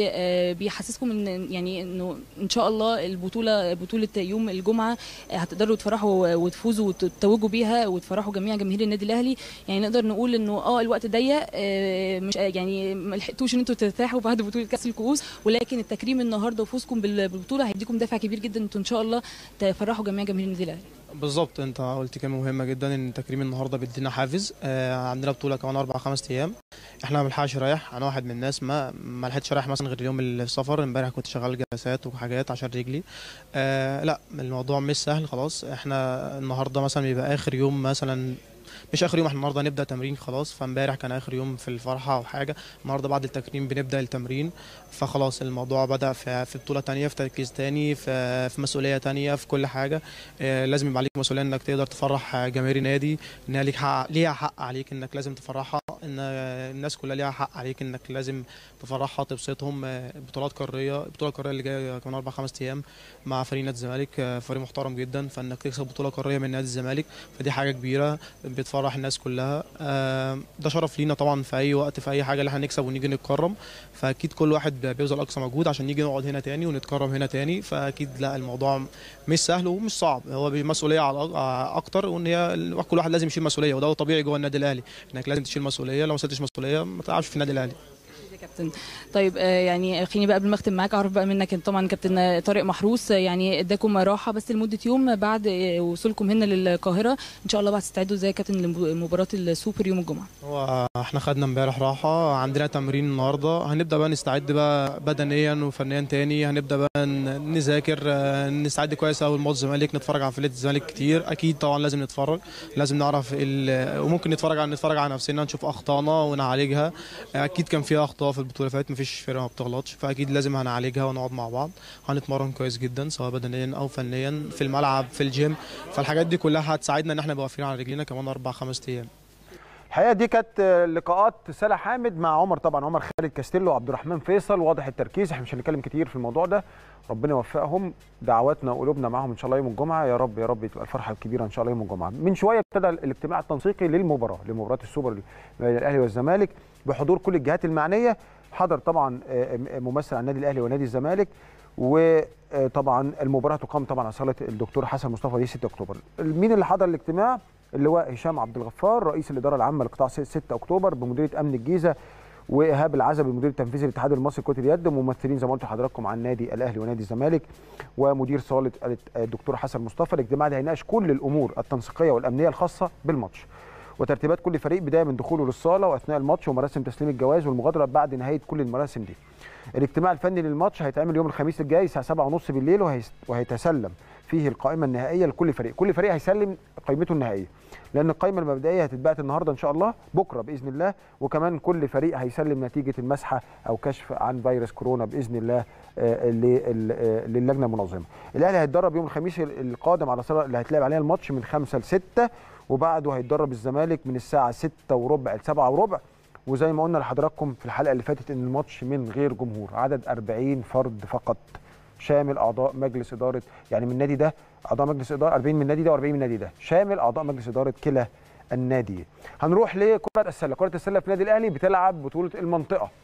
وبيحسسكم ان يعني انه ان شاء الله البطولة بطولة يوم الجمعة هتقدروا تفرحوا وتفوزوا وتتوجوا بيها وتفرحوا جميع جماهير النادي الاهلي يعني نقدر نقول انه اه الوقت ضيق آه، مش يعني ما لحقتوش ان انتوا ترتاحوا بعد بطولة كأس الكؤوس ولكن التكريم النهارده وفوزكم بال- بالبطولة هيديكم دافع كبير جدا انتوا ان شاء الله تفرحوا جميع جماهير النادي الاهلي بالظبط انت قلت كلمه مهمه جدا ان تكريم النهارده بيدينا حافز آه عندنا بطوله كمان اربع خمس ايام احنا ما بنلحقش رايح انا واحد من الناس ما ما لحقتش رايح مثلا غير يوم السفر امبارح كنت شغال جلسات وحاجات عشان رجلي آه لا الموضوع مش سهل خلاص احنا النهارده مثلا بيبقى اخر يوم مثلا مش اخر يوم احنا النهارده هنبدا تمرين خلاص فامبارح كان اخر يوم في الفرحه او حاجه النهارده بعد التكريم بنبدا التمرين فخلاص الموضوع بدا في في بطوله تانية في تركيز تاني في في مسؤوليه تانية في كل حاجه آه، لازم يبقى عليك مسؤوليه انك تقدر تفرح آه، جماهير نادي انها ليك حق ليها حق عليك انك لازم تفرحها ان آه، الناس كلها ليها حق عليك انك لازم تفرحها تبسطهم آه، بطولات قاريه البطوله القاريه اللي جايه كمان اربع خمس ايام مع فريق نادي الزمالك آه، فريق محترم جدا فانك تكسب بطوله قاريه من نادي الزمالك فدي حاجه كبيره بتفرح الناس كلها آه، ده شرف لينا طبعا في اي وقت في اي حاجه اللي احنا نكسب ونيجي نتكرم فاكيد كل واحد بيبذل اقصى مجهود عشان نيجي نقعد هنا تاني ونتكرم هنا تاني فاكيد لا الموضوع مش سهل ومش صعب هو مسؤوليه على أ- اكتر وان هي ال- كل واحد لازم يشيل مسؤوليه وده طبيعي جوه النادي الاهلي انك لازم تشيل مسؤوليه لو ما شلتش مسؤوليه ما تلعبش في النادي الاهلي يا كابتن طيب آه، يعني خليني بقى قبل ما اختم معاك اعرف بقى منك إن طبعا كابتن آه، طارق محروس آه، يعني اداكم راحه بس لمده يوم بعد آه، وصولكم هنا للقاهره ان شاء الله بقى تستعدوا زي كابتن لمباراه السوبر يوم الجمعه هو احنا خدنا امبارح راحه عندنا تمرين النهارده هنبدا بقى نستعد بقى بدنيا وفنيا تاني هنبدا بقى ن- نذاكر آه، نستعد كويس اول ماتش الزمالك نتفرج على فرقه الزمالك كتير اكيد طبعا لازم نتفرج لازم نعرف ال- وممكن نتفرج على نتفرج على نفسنا نشوف اخطائنا ونعالجها اكيد كان في اخطاء في البطوله اللي فاتت مفيش فرقه ما بتغلطش فاكيد لازم هنعالجها ونقعد مع بعض هنتمرن كويس جدا سواء بدنيا او فنيا في الملعب في الجيم فالحاجات دي كلها هتساعدنا ان احنا نبقى واقفين على رجلينا كمان اربع خمس ايام الحقيقه دي كانت آه، لقاءات سلا حامد مع عمر طبعا عمر خالد كاستيلو وعبد الرحمن فيصل واضح التركيز احنا مش هنتكلم كتير في الموضوع ده ربنا يوفقهم دعواتنا وقلوبنا معاهم ان شاء الله يوم الجمعه يا رب يا رب تبقى الفرحه الكبيره ان شاء الله يوم الجمعه من شويه ابتدى الاجتماع التنسيقي للمباراه لمباراه السوبر بين الاهلي والزمالك بحضور كل الجهات المعنيه حضر طبعا آه، آه، ممثل عن النادي الاهلي ونادي الزمالك وطبعا المباراه تقام طبعا على صاله الدكتور حسن مصطفى دي 6 اكتوبر مين اللي حضر الاجتماع اللواء هشام عبد الغفار رئيس الاداره العامه لقطاع 6 اكتوبر بمديريه امن الجيزه وايهاب العزبي المدير التنفيذي للاتحاد المصري لكره اليد ممثلين زي ما قلت لحضراتكم عن نادي الاهلي ونادي الزمالك ومدير صاله الدكتور حسن مصطفى الاجتماع ده هيناقش كل الامور التنسيقيه والامنيه الخاصه بالماتش وترتيبات كل فريق بدايه من دخوله للصاله واثناء الماتش ومراسم تسليم الجوائز والمغادره بعد نهايه كل المراسم دي. الاجتماع الفني للماتش هيتعمل يوم الخميس الجاي الساعه 7:30 بالليل وهيس- وهيتسلم فيه القائمه النهائيه لكل فريق، كل فريق هيسلم قائمته النهائيه. لان القائمه المبدئيه هتتبعت النهارده ان شاء الله بكره باذن الله وكمان كل فريق هيسلم نتيجه المسحه او كشف عن فيروس كورونا باذن الله آه، لل- آه، للجنه المنظمه. الاهلي هيتدرب يوم الخميس القادم على صاله اللي هيتلعب عليها الماتش من 5 ل 6 وبعده هيتدرب الزمالك من الساعه 6 وربع ل 7 وربع وزي ما قلنا لحضراتكم في الحلقه اللي فاتت ان الماتش من غير جمهور عدد 40 فرد فقط شامل اعضاء مجلس اداره يعني من النادي ده اعضاء مجلس اداره 40 من النادي ده و40 من النادي ده شامل اعضاء مجلس اداره كلا النادي هنروح لكره السله كره السله في النادي الاهلي بتلعب بطوله المنطقه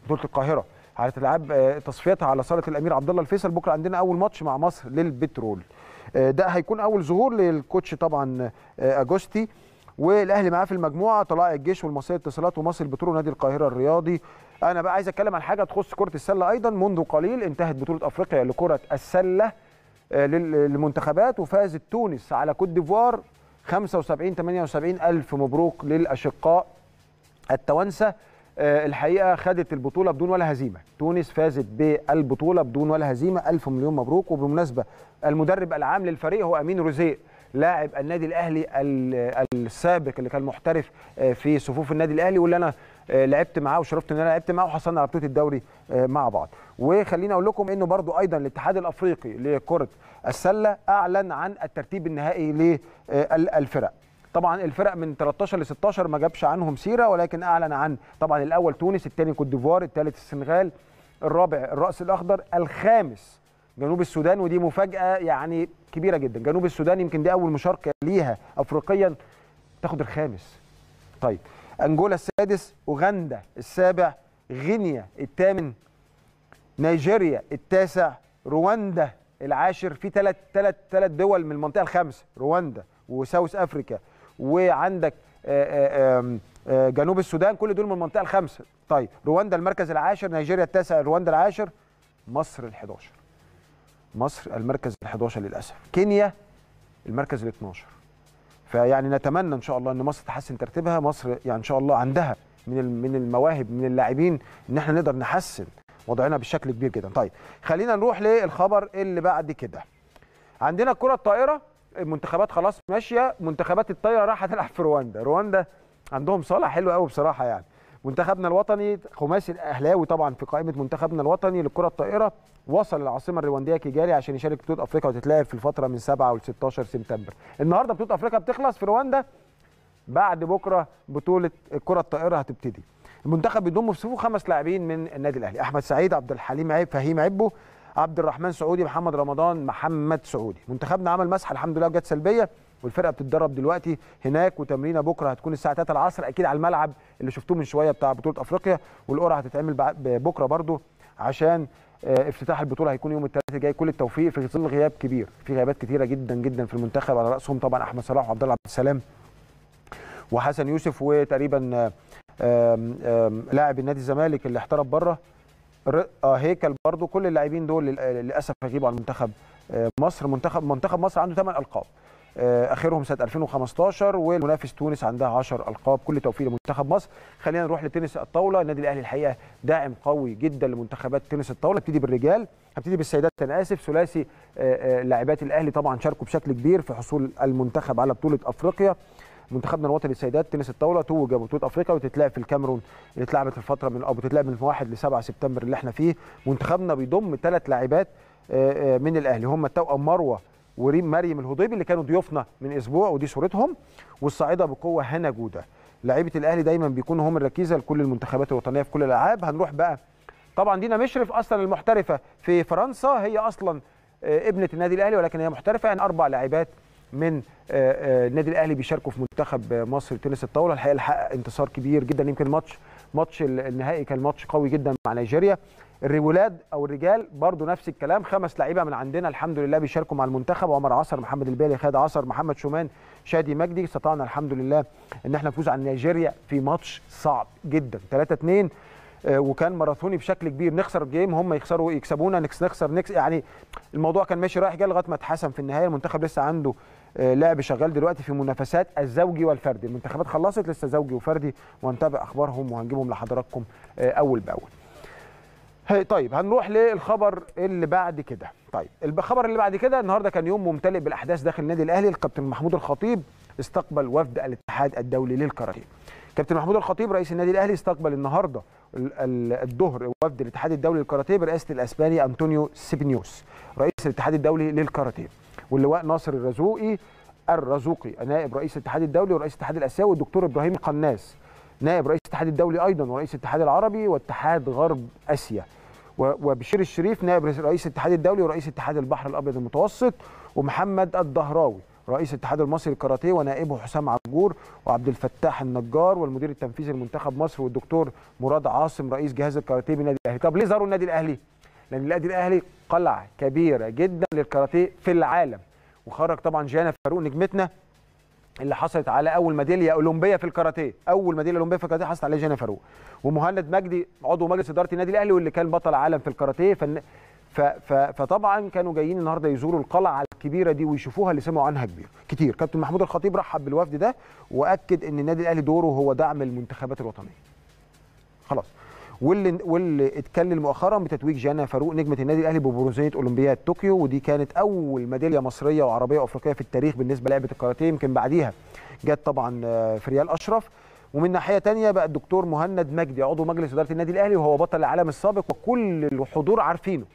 بطوله القاهره هتتلعب آه، تصفيتها على صاله الامير عبد الله الفيصل بكره عندنا اول ماتش مع مصر للبترول آه، ده هيكون اول ظهور للكوتش طبعا آه، اجوستي والاهلي معاه في المجموعه طلائع الجيش والمصريه الاتصالات ومصر البترول ونادي القاهره الرياضي انا بقى عايز اتكلم عن حاجه تخص كره السله ايضا منذ قليل انتهت بطوله افريقيا لكره السله آه، لل- للمنتخبات وفازت تونس على كوت ديفوار 75 78 الف مبروك للاشقاء التوانسه آه، الحقيقه خدت البطوله بدون ولا هزيمه تونس فازت بالبطوله بدون ولا هزيمه الف مليون مبروك وبالمناسبه المدرب العام للفريق هو امين روزيه لاعب النادي الاهلي ال- السابق اللي كان محترف آه، في صفوف النادي الاهلي واللي انا آه، لعبت معاه وشرفت ان انا لعبت معاه وحصلنا على بطوله الدوري آه، مع بعض وخليني اقول لكم انه برضو ايضا الاتحاد الافريقي لكره السله اعلن عن الترتيب النهائي للفرق طبعا الفرق من 13 ل 16 ما جابش عنهم سيره ولكن اعلن عن طبعا الاول تونس الثاني كوت ديفوار الثالث السنغال الرابع الراس الاخضر الخامس جنوب السودان ودي مفاجاه يعني كبيره جدا جنوب السودان يمكن دي اول مشاركه ليها افريقيا تاخد الخامس طيب انجولا السادس اوغندا السابع غينيا الثامن نيجيريا التاسع رواندا العاشر في ثلاث ثلاث ثلاث دول من المنطقه الخامسه رواندا وساوث افريكا وعندك آه، آه، آم، آه، جنوب السودان كل دول من المنطقه الخامسه طيب رواندا المركز العاشر نيجيريا التاسع رواندا العاشر مصر ال11 مصر المركز ال11 للاسف كينيا المركز ال12 فيعني نتمنى ان شاء الله ان مصر تحسن ترتيبها مصر يعني ان شاء الله عندها من ال- من المواهب من اللاعبين ان احنا نقدر نحسن وضعنا بشكل كبير جدا طيب خلينا نروح للخبر اللي بعد كده عندنا الكره الطائره المنتخبات خلاص ماشيه منتخبات الطايره راح تلعب في رواندا رواندا عندهم صالح حلو قوي بصراحه يعني منتخبنا الوطني خماسي الاهلاوي طبعا في قائمه منتخبنا الوطني للكره الطائره وصل العاصمه الروانديه كيجالي عشان يشارك بطوله افريقيا وتتلعب في الفتره من 7 ل 16 سبتمبر النهارده بطوله افريقيا بتخلص في رواندا بعد بكره بطوله الكره الطائره هتبتدي المنتخب بيضم في صفوفه خمس لاعبين من النادي الاهلي احمد سعيد عبد الحليم عيب فهيم عبو عبد الرحمن سعودي محمد رمضان محمد سعودي منتخبنا عمل مسحه الحمد لله وجت سلبيه والفرقه بتتدرب دلوقتي هناك وتمرينه بكره هتكون الساعه 3 العصر اكيد على الملعب اللي شفتوه من شويه بتاع بطوله افريقيا والقرعه هتتعمل بع- بكره برضو عشان آه، افتتاح البطوله هيكون يوم الثلاثاء الجاي كل التوفيق في ظل غياب كبير في غيابات كتيره جدا جدا في المنتخب على راسهم طبعا احمد صلاح وعبد الله عبد السلام وحسن يوسف وتقريبا آه، آم، آم، لاعب النادي الزمالك اللي احترف بره ر- اه هيكل برضو كل اللاعبين دول لل- للاسف هيغيبوا عن منتخب آه، مصر منتخب منتخب مصر عنده 8 القاب آه، اخرهم سنه 2015 والمنافس تونس عندها 10 القاب كل توفيق لمنتخب مصر خلينا نروح لتنس الطاوله النادي الاهلي الحقيقه داعم قوي جدا لمنتخبات تنس الطاوله ابتدي بالرجال هبتدي بالسيدات انا اسف ثلاثي آه، آه، لاعبات الاهلي طبعا شاركوا بشكل كبير في حصول المنتخب على بطوله افريقيا منتخبنا الوطني للسيدات تنس الطاوله توج بطوله افريقيا وتتلعب في الكاميرون اللي اتلعبت في الفتره من او بتتلعب من 1 ل 7 سبتمبر اللي احنا فيه منتخبنا بيضم ثلاث لاعبات آه، آه، من الاهلي هم التوأم مروه وريم مريم الهضيبي اللي كانوا ضيوفنا من اسبوع ودي صورتهم والصاعده بقوه هنا جوده لعيبه الاهلي دايما بيكونوا هم الركيزه لكل المنتخبات الوطنيه في كل الالعاب هنروح بقى طبعا دينا مشرف اصلا المحترفه في فرنسا هي اصلا آه، ابنه النادي الاهلي ولكن هي محترفه يعني اربع لاعبات من آه، آه، النادي الاهلي بيشاركوا في منتخب آه، مصر لتنس الطاوله الحقيقه حقق انتصار كبير جدا يمكن ماتش ماتش ال- النهائي كان ماتش قوي جدا مع نيجيريا الولاد او الرجال برضو نفس الكلام خمس لعيبه من عندنا الحمد لله بيشاركوا مع المنتخب عمر عصر محمد البالي خالد عصر محمد شومان شادي مجدي استطعنا الحمد لله ان احنا نفوز على نيجيريا في ماتش صعب جدا 3 2 آه، وكان ماراثوني بشكل كبير نخسر جيم هم يخسروا يكسبونا نكس نخسر نكس يعني الموضوع كان ماشي رايح جاي لغايه ما اتحسم في النهايه المنتخب لسه عنده آه، لعب شغال دلوقتي في منافسات الزوجي والفردي المنتخبات خلصت لسه زوجي وفردي وهنتابع اخبارهم وهنجيبهم لحضراتكم آه، اول باول هي طيب هنروح للخبر اللي بعد كده طيب الخبر اللي بعد كده النهارده كان يوم ممتلئ بالاحداث داخل النادي الاهلي الكابتن محمود الخطيب استقبل وفد الاتحاد الدولي للكاراتيه كابتن محمود الخطيب رئيس النادي الاهلي استقبل النهارده ال- ال- الظهر وفد الاتحاد الدولي للكاراتيه برئاسه الاسباني انطونيو سيبنيوس رئيس الاتحاد الدولي للكاراتيه واللواء ناصر الرزوقي الرزوقي نائب رئيس الاتحاد الدولي ورئيس الاتحاد الاسيوي والدكتور ابراهيم القناس نائب رئيس الاتحاد الدولي ايضا ورئيس الاتحاد العربي واتحاد غرب اسيا و- وبشير الشريف نائب رئيس الاتحاد الدولي ورئيس اتحاد البحر الابيض المتوسط ومحمد الدهراوي رئيس الاتحاد المصري للكاراتيه ونائبه حسام عجور وعبد الفتاح النجار والمدير التنفيذي لمنتخب مصر والدكتور مراد عاصم رئيس جهاز الكاراتيه بالنادي الاهلي طب ليه زاروا النادي الاهلي لان النادي الاهلي قلعه كبيره جدا للكاراتيه في العالم وخرج طبعا جانا فاروق نجمتنا اللي حصلت على اول ميداليه اولمبيه في الكاراتيه اول ميداليه اولمبيه في الكاراتيه حصلت عليها جانا فاروق ومهند مجدي عضو مجلس اداره النادي الاهلي واللي كان بطل عالم في الكاراتيه فن... ف... ف... فطبعا كانوا جايين النهارده يزوروا القلعه الكبيره دي ويشوفوها اللي سمعوا عنها كبير كتير كابتن محمود الخطيب رحب بالوفد ده واكد ان النادي الاهلي دوره هو دعم المنتخبات الوطنيه خلاص واللي واللي اتكلم مؤخرا بتتويج جانا فاروق نجمه النادي الاهلي ببرونزيه اولمبياد طوكيو ودي كانت اول ميداليه مصريه وعربيه وافريقيه في التاريخ بالنسبه لعبه الكاراتيه يمكن بعديها جت طبعا آه، فريال اشرف ومن ناحيه تانية بقى الدكتور مهند مجدي عضو مجلس اداره النادي الاهلي وهو بطل العالم السابق وكل الحضور عارفينه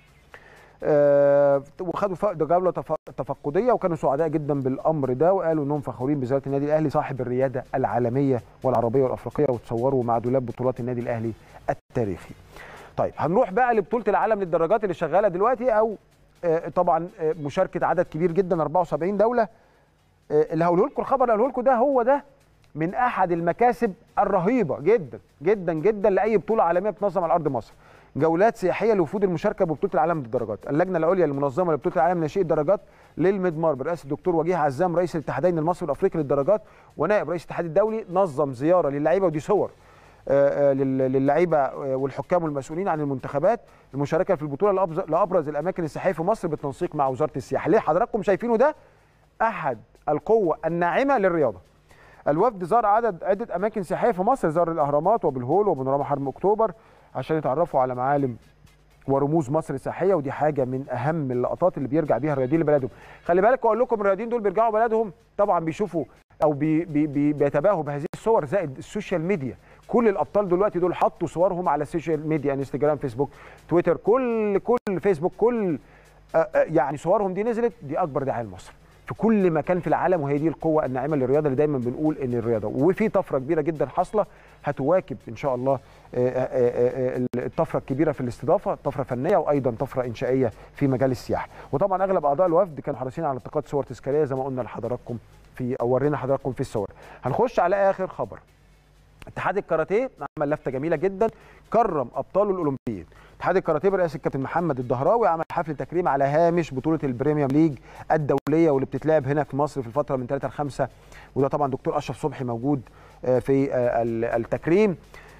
آه، وخدوا ف- ده جوله تف- تفقديه وكانوا سعداء جدا بالامر ده وقالوا انهم فخورين بزياره النادي الاهلي صاحب الرياده العالميه والعربيه والافريقيه وتصوروا مع دولاب بطولات النادي الاهلي التاريخي. طيب هنروح بقى لبطوله العالم للدراجات اللي شغاله دلوقتي او آه، طبعا آه، مشاركه عدد كبير جدا 74 دوله آه، اللي هقوله لكم الخبر اللي هقوله لكم ده هو ده من احد المكاسب الرهيبه جدا جدا جدا لاي بطوله عالميه بتنظم على ارض مصر. جولات سياحيه لوفود المشاركه ببطوله العالم للدرجات، اللجنه العليا المنظمه لبطوله العالم لناشئي الدرجات للمدمار برئاسه الدكتور وجيه عزام رئيس الاتحادين المصري والافريقي للدرجات ونائب رئيس الاتحاد الدولي نظم زياره للعيبه ودي صور آه، آه، لل- للعيبه آه، والحكام والمسؤولين عن المنتخبات المشاركه في البطوله لأبز- لابرز الاماكن السياحيه في مصر بالتنسيق مع وزاره السياحه، ليه حضراتكم شايفينه ده؟ احد القوه الناعمه للرياضه. الوفد زار عدد عده اماكن سياحيه في مصر زار الاهرامات وبالهول وبنورما حرم اكتوبر عشان يتعرفوا على معالم ورموز مصر السياحيه ودي حاجه من اهم اللقطات اللي بيرجع بيها الرياضيين لبلدهم خلي بالك واقول لكم الرياضيين دول بيرجعوا بلدهم طبعا بيشوفوا او بي بي بي بيتباهوا بهذه الصور زائد السوشيال ميديا كل الابطال دلوقتي دول حطوا صورهم على السوشيال ميديا انستجرام فيسبوك تويتر كل كل فيسبوك كل آه، آه، يعني صورهم دي نزلت دي اكبر دعايه لمصر في كل مكان في العالم وهي دي القوه الناعمه للرياضه اللي دايما بنقول ان الرياضه وفي طفره كبيره جدا حاصله هتواكب ان شاء الله آه، آه، آه، آه، الطفره الكبيره في الاستضافه طفره فنيه وايضا طفره انشائيه في مجال السياحه وطبعا اغلب اعضاء الوفد كانوا حريصين على التقاط صور تذكاريه زي ما قلنا لحضراتكم في او ورينا حضراتكم في الصور هنخش على اخر خبر اتحاد الكاراتيه عمل لفته جميله جدا كرم ابطاله الاولمبيين اتحاد الكاراتيه برئاسه الكابتن محمد الدهراوي عمل حفل تكريم على هامش بطوله البريميوم ليج الدوليه واللي بتتلعب هنا في مصر في الفتره من 3 ل 5 وده طبعا دكتور اشرف صبحي موجود آه، في آه، ال- التكريم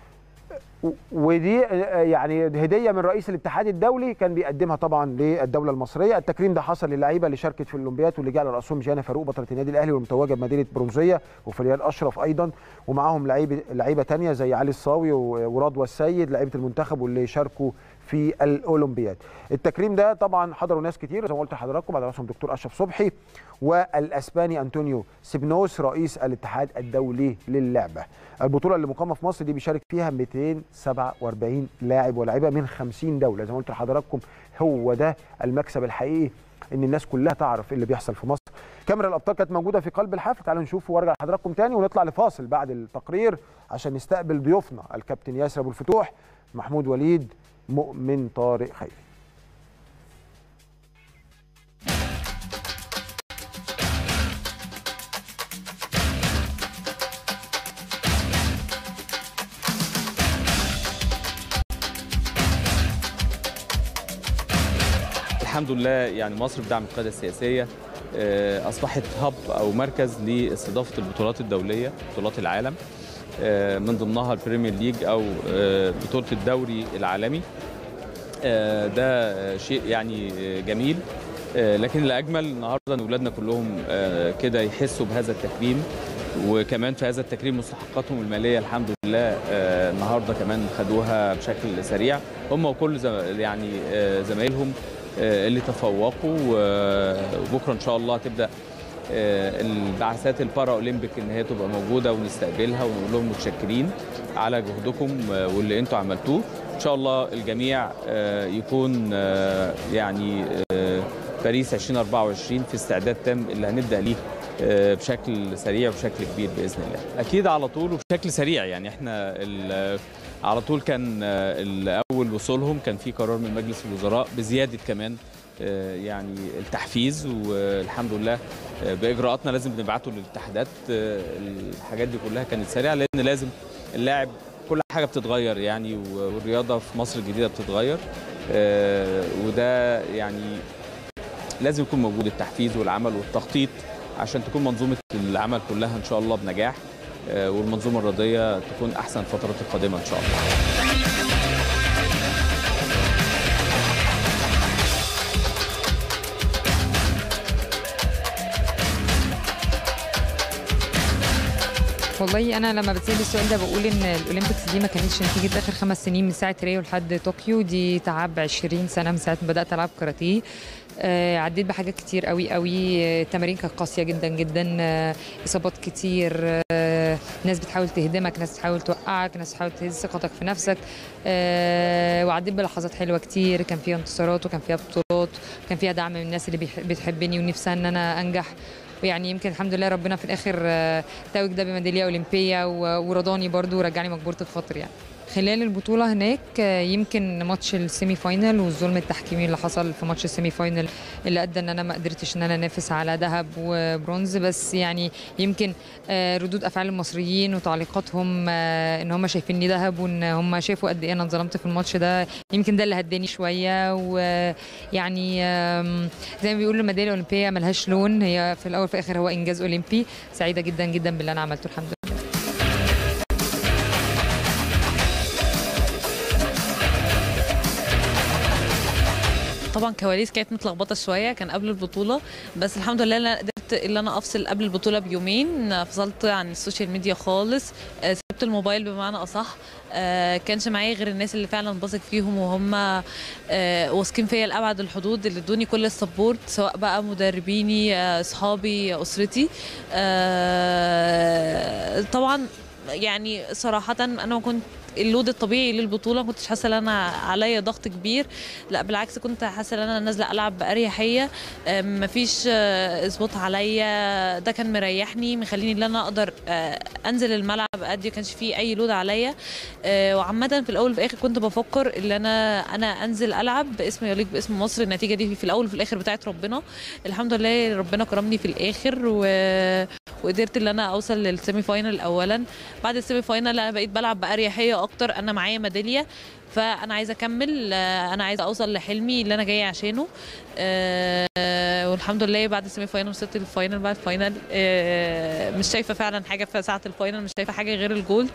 و- ودي آه، يعني هديه من رئيس الاتحاد الدولي كان بيقدمها طبعا للدوله المصريه التكريم ده حصل للعيبه اللي شاركت في الاولمبياد واللي جه على راسهم جانا فاروق بطله النادي الاهلي والمتوجه بمدينه برونزيه وفريال اشرف ايضا ومعاهم لعيبه لعيبه ثانيه زي علي الصاوي و- ورضوى السيد لعيبه المنتخب واللي شاركوا في الاولمبياد التكريم ده طبعا حضروا ناس كتير زي ما قلت لحضراتكم على راسهم دكتور اشرف صبحي والاسباني انطونيو سيبنوس رئيس الاتحاد الدولي للعبه البطوله اللي مقامه في مصر دي بيشارك فيها 247 لاعب ولاعيبه من 50 دوله زي ما قلت لحضراتكم هو ده المكسب الحقيقي ان الناس كلها تعرف ايه اللي بيحصل في مصر كاميرا الابطال كانت موجوده في قلب الحفل تعالوا نشوف وارجع لحضراتكم تاني ونطلع لفاصل بعد التقرير عشان نستقبل ضيوفنا الكابتن ياسر ابو الفتوح محمود وليد مؤمن طارق خيري الحمد لله يعني مصر بدعم القياده السياسيه آه، اصبحت هب او مركز لاستضافه البطولات الدوليه بطولات العالم آه، من ضمنها البريمير ليج او آه، بطوله الدوري العالمي آه، ده شيء يعني آه، جميل آه، لكن الاجمل النهارده ان اولادنا كلهم آه، كده يحسوا بهذا التكريم وكمان في هذا التكريم مستحقاتهم الماليه الحمد لله آه، النهارده كمان خدوها بشكل سريع هم وكل زم- يعني آه، زمايلهم آه، اللي تفوقوا و- وبكره ان شاء الله هتبدا آه، البعثات البارا اولمبيك ان هي تبقى موجوده ونستقبلها ونقول لهم متشكرين على جهدكم آه، واللي انتوا عملتوه ان شاء الله الجميع آه، يكون آه، يعني آه، باريس 2024 في استعداد تام اللي هنبدا ليه آه، بشكل سريع وبشكل كبير باذن الله اكيد على طول وبشكل سريع يعني احنا ال- على طول كان آه، الاول وصولهم كان في قرار من مجلس الوزراء بزياده كمان آه، يعني التحفيز والحمد لله آه، باجراءاتنا لازم نبعته للاتحادات آه، الحاجات دي كلها كانت سريعه لان لازم اللاعب كل حاجه بتتغير يعني والرياضه في مصر الجديده بتتغير آه، وده يعني لازم يكون موجود التحفيز والعمل والتخطيط عشان تكون منظومه العمل كلها ان شاء الله بنجاح آه، والمنظومه الرياضيه تكون احسن الفترات القادمه ان شاء الله والله انا لما بتسال السؤال ده بقول ان الاولمبيكس دي ما كانتش نتيجه اخر خمس سنين من ساعه ريو لحد طوكيو دي تعب 20 سنه من ساعه ما بدات العب كاراتيه آه عديت بحاجات كتير قوي قوي آه، التمارين كانت قاسيه جدا جدا آه اصابات كتير آه ناس بتحاول تهدمك ناس بتحاول توقعك ناس بتحاول تهز ثقتك في نفسك آه وعديت بلحظات حلوه كتير كان فيها انتصارات وكان فيها بطولات وكان فيها دعم من الناس اللي بيح- بتحبني ونفسها ان انا انجح ويعني يمكن الحمد لله ربنا في الاخر آه، توج ده بميداليه اولمبيه و- ورضاني برضو ورجعني مجبوره الخاطر يعني خلال البطوله هناك آه، يمكن ماتش السيمي فاينل والظلم التحكيمي اللي حصل في ماتش السيمي فاينل اللي ادى ان انا ما قدرتش ان انا انافس على ذهب وبرونز بس يعني يمكن آه، ردود افعال المصريين وتعليقاتهم آه، ان هم شايفيني ذهب وان هم شافوا قد ايه انا اتظلمت في الماتش ده يمكن ده اللي هداني شويه ويعني آم، زي ما بيقولوا الميداليه الاولمبيه ملهاش لون هي في الاول وفي الاخر هو انجاز اولمبي سعيده جدا جدا باللي انا عملته الحمد لله طبعا كواليس كانت متلخبطه شويه كان قبل البطوله بس الحمد لله انا قدرت ان انا افصل قبل البطوله بيومين فصلت عن السوشيال ميديا خالص آه، سبت الموبايل بمعنى اصح آه، كانش معايا غير الناس اللي فعلا بثق فيهم وهم آه، واثقين فيا لابعد الحدود اللي ادوني كل السبورت سواء بقى مدربيني آه، اصحابي آه، اسرتي آه، طبعا يعني صراحه انا ما كنت اللود الطبيعي للبطوله ما كنتش حاسه ان انا عليا ضغط كبير لا بالعكس كنت حاسه ان انا نازله العب باريحيه أم، مفيش آه، اثبات عليا ده كان مريحني مخليني ان انا اقدر آه، انزل الملعب ادي ما كانش فيه اي لود عليا آه، وعامه في الاول وفي الاخر كنت بفكر ان انا انا انزل العب باسم يليق باسم مصر النتيجه دي في الاول وفي الاخر بتاعت ربنا الحمد لله ربنا كرمني في الاخر و... وقدرت ان انا اوصل للسيمي فاينل اولا بعد السيمي فاينل انا بقيت بلعب باريحيه اكتر انا معايا ميداليه فانا عايزه اكمل آه، انا عايزه اوصل لحلمي اللي انا جايه عشانه آه، والحمد لله بعد السيمي فاينل وصلت للفاينل بعد الفاينل آه، مش شايفه فعلا حاجه في ساعه الفاينل مش شايفه حاجه غير الجولد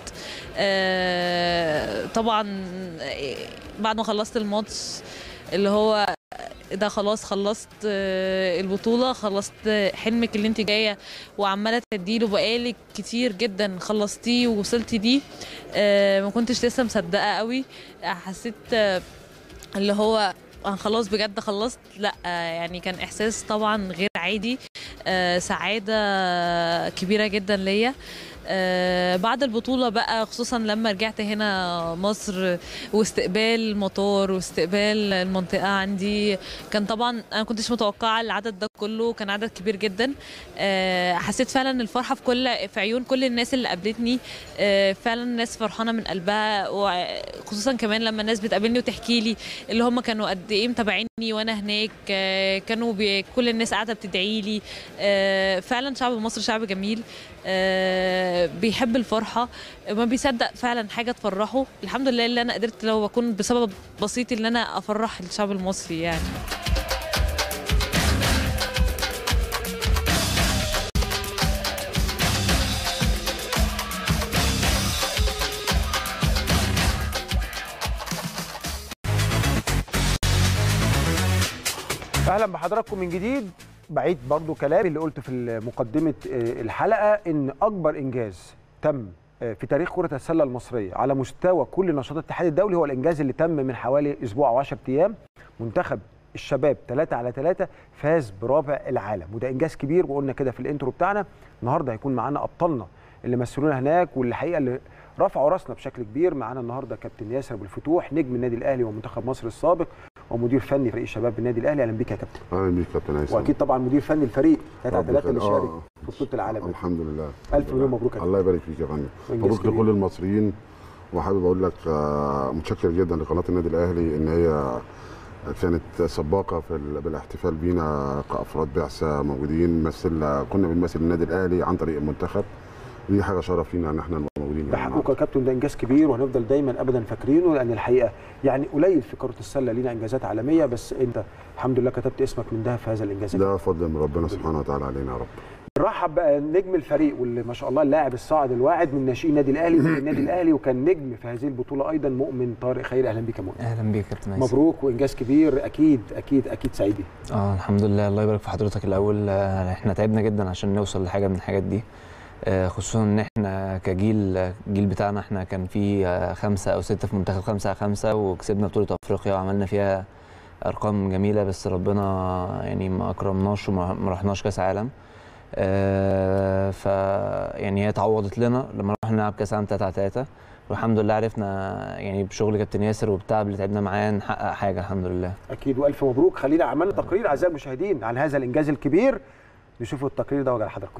آه، طبعا آه، بعد ما خلصت الماتش اللي هو ده خلاص خلصت آه، البطولة خلصت حلمك اللي انت جاية وعمالة تديله بقالك كتير جدا خلصتيه ووصلتي دي آه، ما كنتش لسه مصدقة قوي حسيت آه، اللي هو انا خلاص بجد خلصت لا آه، يعني كان احساس طبعا غير عادي آه، سعادة كبيرة جدا ليا آه، بعد البطولة بقى خصوصا لما رجعت هنا مصر واستقبال المطار واستقبال المنطقة عندي كان طبعا أنا ما كنتش متوقعة العدد ده كله كان عدد كبير جدا آه، حسيت فعلا الفرحة في كل في عيون كل الناس اللي قابلتني آه، فعلا الناس فرحانة من قلبها وخصوصا كمان لما الناس بتقابلني وتحكي لي اللي هم كانوا قد ايه متابعيني وانا هناك آه، كانوا بي كل الناس قاعدة بتدعي لي آه، فعلا شعب مصر شعب جميل آه، بيحب الفرحة ما بيصدق فعلا حاجة تفرحه الحمد لله اللي أنا قدرت لو أكون بسبب بسيط اللي أنا أفرح الشعب المصري يعني اهلا بحضراتكم من جديد بعيد برضو كلامي اللي قلته في مقدمه آه، الحلقه ان اكبر انجاز تم آه، في تاريخ كره السله المصريه على مستوى كل نشاط الاتحاد الدولي هو الانجاز اللي تم من حوالي اسبوع او 10 ايام منتخب الشباب 3 على 3 فاز برابع العالم وده انجاز كبير وقلنا كده في الانترو بتاعنا النهارده هيكون معانا ابطالنا اللي مثلونا هناك واللي الحقيقه اللي رفعوا راسنا بشكل كبير معانا النهارده كابتن ياسر ابو الفتوح نجم النادي الاهلي ومنتخب مصر السابق ومدير فني فريق الشباب بالنادي الاهلي اهلا بيك يا كابتن اهلا بيك كابتن هيثم واكيد طبعا مدير فني الفريق 3 على ربنا 3 اللي يخليك. شارك آه. في بطوله العالم الحمد لله الف مليون مبروك يا الله يبارك فيك يا فندم إنجاز مبروك كبير. لكل المصريين وحابب اقول لك آه، متشكر جدا لقناه النادي الاهلي ان هي كانت سباقه في ال- بالاحتفال بينا كافراد بعثه موجودين مثل كنا بنمثل النادي الاهلي عن طريق المنتخب دي حاجه شرف لينا ان احنا نبقى موجودين ده حقكم يا كابتن ده انجاز كبير وهنفضل دايما ابدا فاكرينه لان الحقيقه يعني قليل في كره السله لينا انجازات عالميه بس انت الحمد لله كتبت اسمك من ده في هذا الانجاز ده فضل من ربنا سبحانه وتعالى علينا يا رب نرحب بقى نجم الفريق واللي ما شاء الله اللاعب الصاعد الواعد من ناشئين النادي الاهلي من النادي الاهلي وكان نجم في هذه البطوله ايضا مؤمن طارق خيري اهلا بيك يا مؤمن اهلا بيك يا كابتن ميسي مبروك وانجاز كبير اكيد اكيد اكيد سعيد بيه اه الحمد لله الله يبارك في حضرتك الاول آه، احنا تعبنا جدا عشان نوصل لحاجه من الحاجات دي آه، خصوصا ان احنا كجيل الجيل بتاعنا احنا كان في آه، خمسه او سته في منتخب خمسه على خمسه وكسبنا بطوله افريقيا وعملنا فيها ارقام جميله بس ربنا يعني ما اكرمناش وما ما رحناش كاس عالم آه، ف يعني هي اتعوضت لنا لما رحنا نلعب كاس عالم 3 على 3 والحمد لله عرفنا يعني بشغل كابتن ياسر والتعب اللي تعبنا معاه نحقق حاجه الحمد لله اكيد والف مبروك خلينا عملنا تقرير اعزائي المشاهدين عن هذا الانجاز الكبير نشوفوا التقرير ده وجه لحضراتكم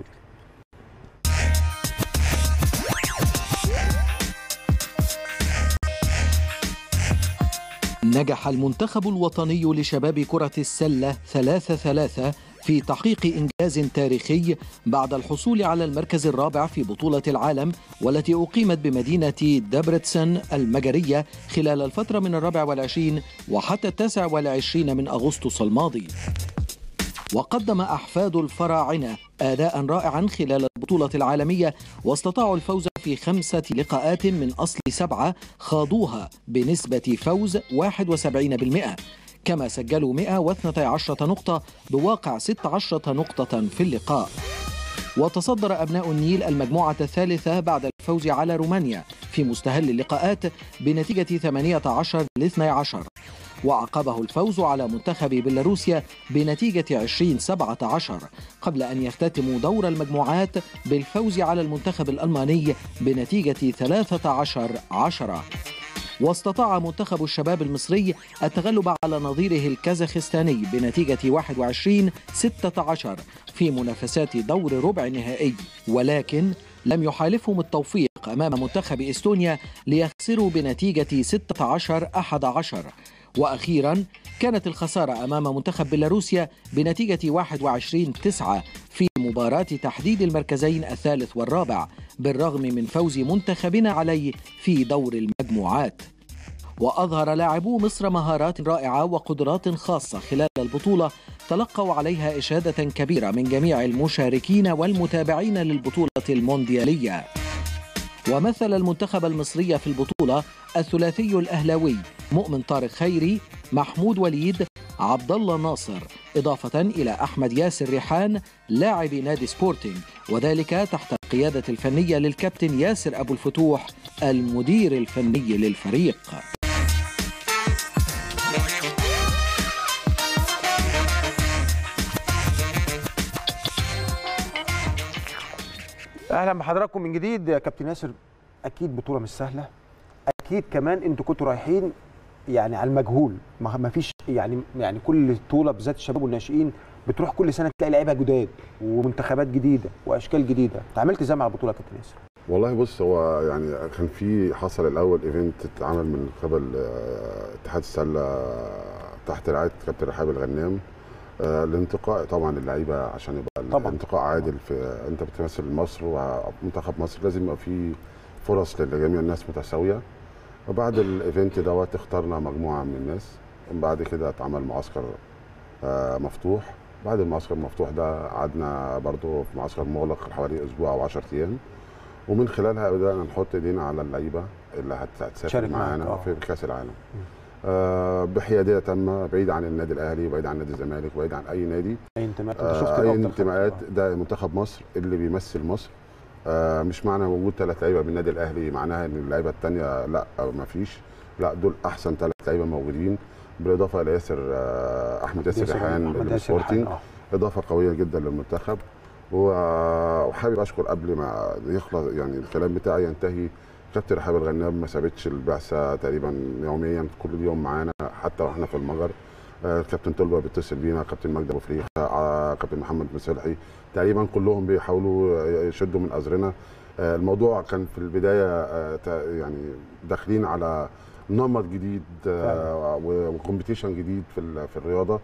نجح المنتخب الوطني لشباب كرة السلة ثلاثة ثلاثة في تحقيق إنجاز تاريخي بعد الحصول على المركز الرابع في بطولة العالم والتي أقيمت بمدينة دبرتسن المجرية خلال الفترة من الرابع والعشرين وحتى التاسع والعشرين من أغسطس الماضي وقدم أحفاد الفراعنة أداء رائعا خلال البطولة العالمية واستطاعوا الفوز في خمسة لقاءات من أصل سبعة خاضوها بنسبة فوز 71% كما سجلوا 112 نقطة بواقع 16 نقطة في اللقاء وتصدر أبناء النيل المجموعة الثالثة بعد الفوز على رومانيا في مستهل اللقاءات بنتيجة 18 ل 12 وعقبه الفوز على منتخب بيلاروسيا بنتيجة 20 17 قبل أن يختتموا دور المجموعات بالفوز على المنتخب الألماني بنتيجة 13 10 واستطاع منتخب الشباب المصري التغلب على نظيره الكازاخستاني بنتيجة 21 16 في منافسات دور ربع النهائي ولكن لم يحالفهم التوفيق أمام منتخب إستونيا ليخسروا بنتيجة 16 11 وأخيرا كانت الخسارة أمام منتخب بيلاروسيا بنتيجة 21 9 في مباراة تحديد المركزين الثالث والرابع بالرغم من فوز منتخبنا عليه في دور المجموعات وأظهر لاعبو مصر مهارات رائعة وقدرات خاصة خلال البطولة تلقوا عليها إشادة كبيرة من جميع المشاركين والمتابعين للبطولة المونديالية ومثل المنتخب المصري في البطولة الثلاثي الأهلاوي مؤمن طارق خيري محمود وليد عبد الله ناصر إضافة إلى أحمد ياسر ريحان لاعب نادي سبورتينج وذلك تحت القيادة الفنية للكابتن ياسر أبو الفتوح المدير الفني للفريق اهلا بحضراتكم من جديد يا كابتن ياسر اكيد بطوله مش سهله اكيد كمان انتوا كنتوا رايحين يعني على المجهول ما ما فيش يعني يعني كل بطوله بالذات الشباب والناشئين بتروح كل سنه تلاقي لعيبه جداد ومنتخبات جديده واشكال جديده اتعاملت ازاي مع البطوله يا كابتن ياسر والله بص هو يعني كان في حصل الاول ايفنت اتعمل من قبل آه، اتحاد السله تحت رعايه كابتن رحاب الغنام آه، الانتقاء طبعا اللعيبه عشان يبقى طبعاً. الانتقاء عادل في انت بتمثل مصر ومنتخب مصر لازم يبقى في فرص لجميع الناس متساويه وبعد الايفنت دوت اخترنا مجموعه من الناس بعد كده اتعمل معسكر آه، مفتوح بعد المعسكر المفتوح ده قعدنا برضو في معسكر مغلق حوالي اسبوع او 10 ايام ومن خلالها بدانا نحط ايدينا على اللعيبه اللي هت- هتسافر تشارك معاك، معانا آه. في كاس العالم آه، بحياديه تامه بعيد عن النادي الاهلي وبعيد عن نادي الزمالك وبعيد عن اي نادي اي انتماءات آه، انت شفت اي الأفضل خالص. انتماءات ده منتخب مصر اللي بيمثل مصر آه، مش معنى وجود ثلاث لعيبه من النادي الاهلي معناها ان اللعيبه الثانيه لا ما فيش لا دول احسن ثلاث لعيبه موجودين بالاضافه الى ياسر آه، احمد ياسر ياسر- ريحان أحمد ياسر ريحان، للسبورتنج آه. اضافه قويه جدا للمنتخب و- وحابب اشكر قبل ما يخلص يعني الكلام بتاعي ينتهي كابتن رحاب الغنام ما سابتش البعثه تقريبا يوميا كل يوم معانا حتى واحنا في المجر آه، كابتن طلبه بيتصل بينا كابتن مجدي ابو فريخه آه، كابتن محمد مسلحي تقريبا كلهم بيحاولوا يشدوا من ازرنا آه، الموضوع كان في البدايه آه، تا- يعني داخلين على نمط جديد آه، وكومبيتيشن جديد في ال- في الرياضه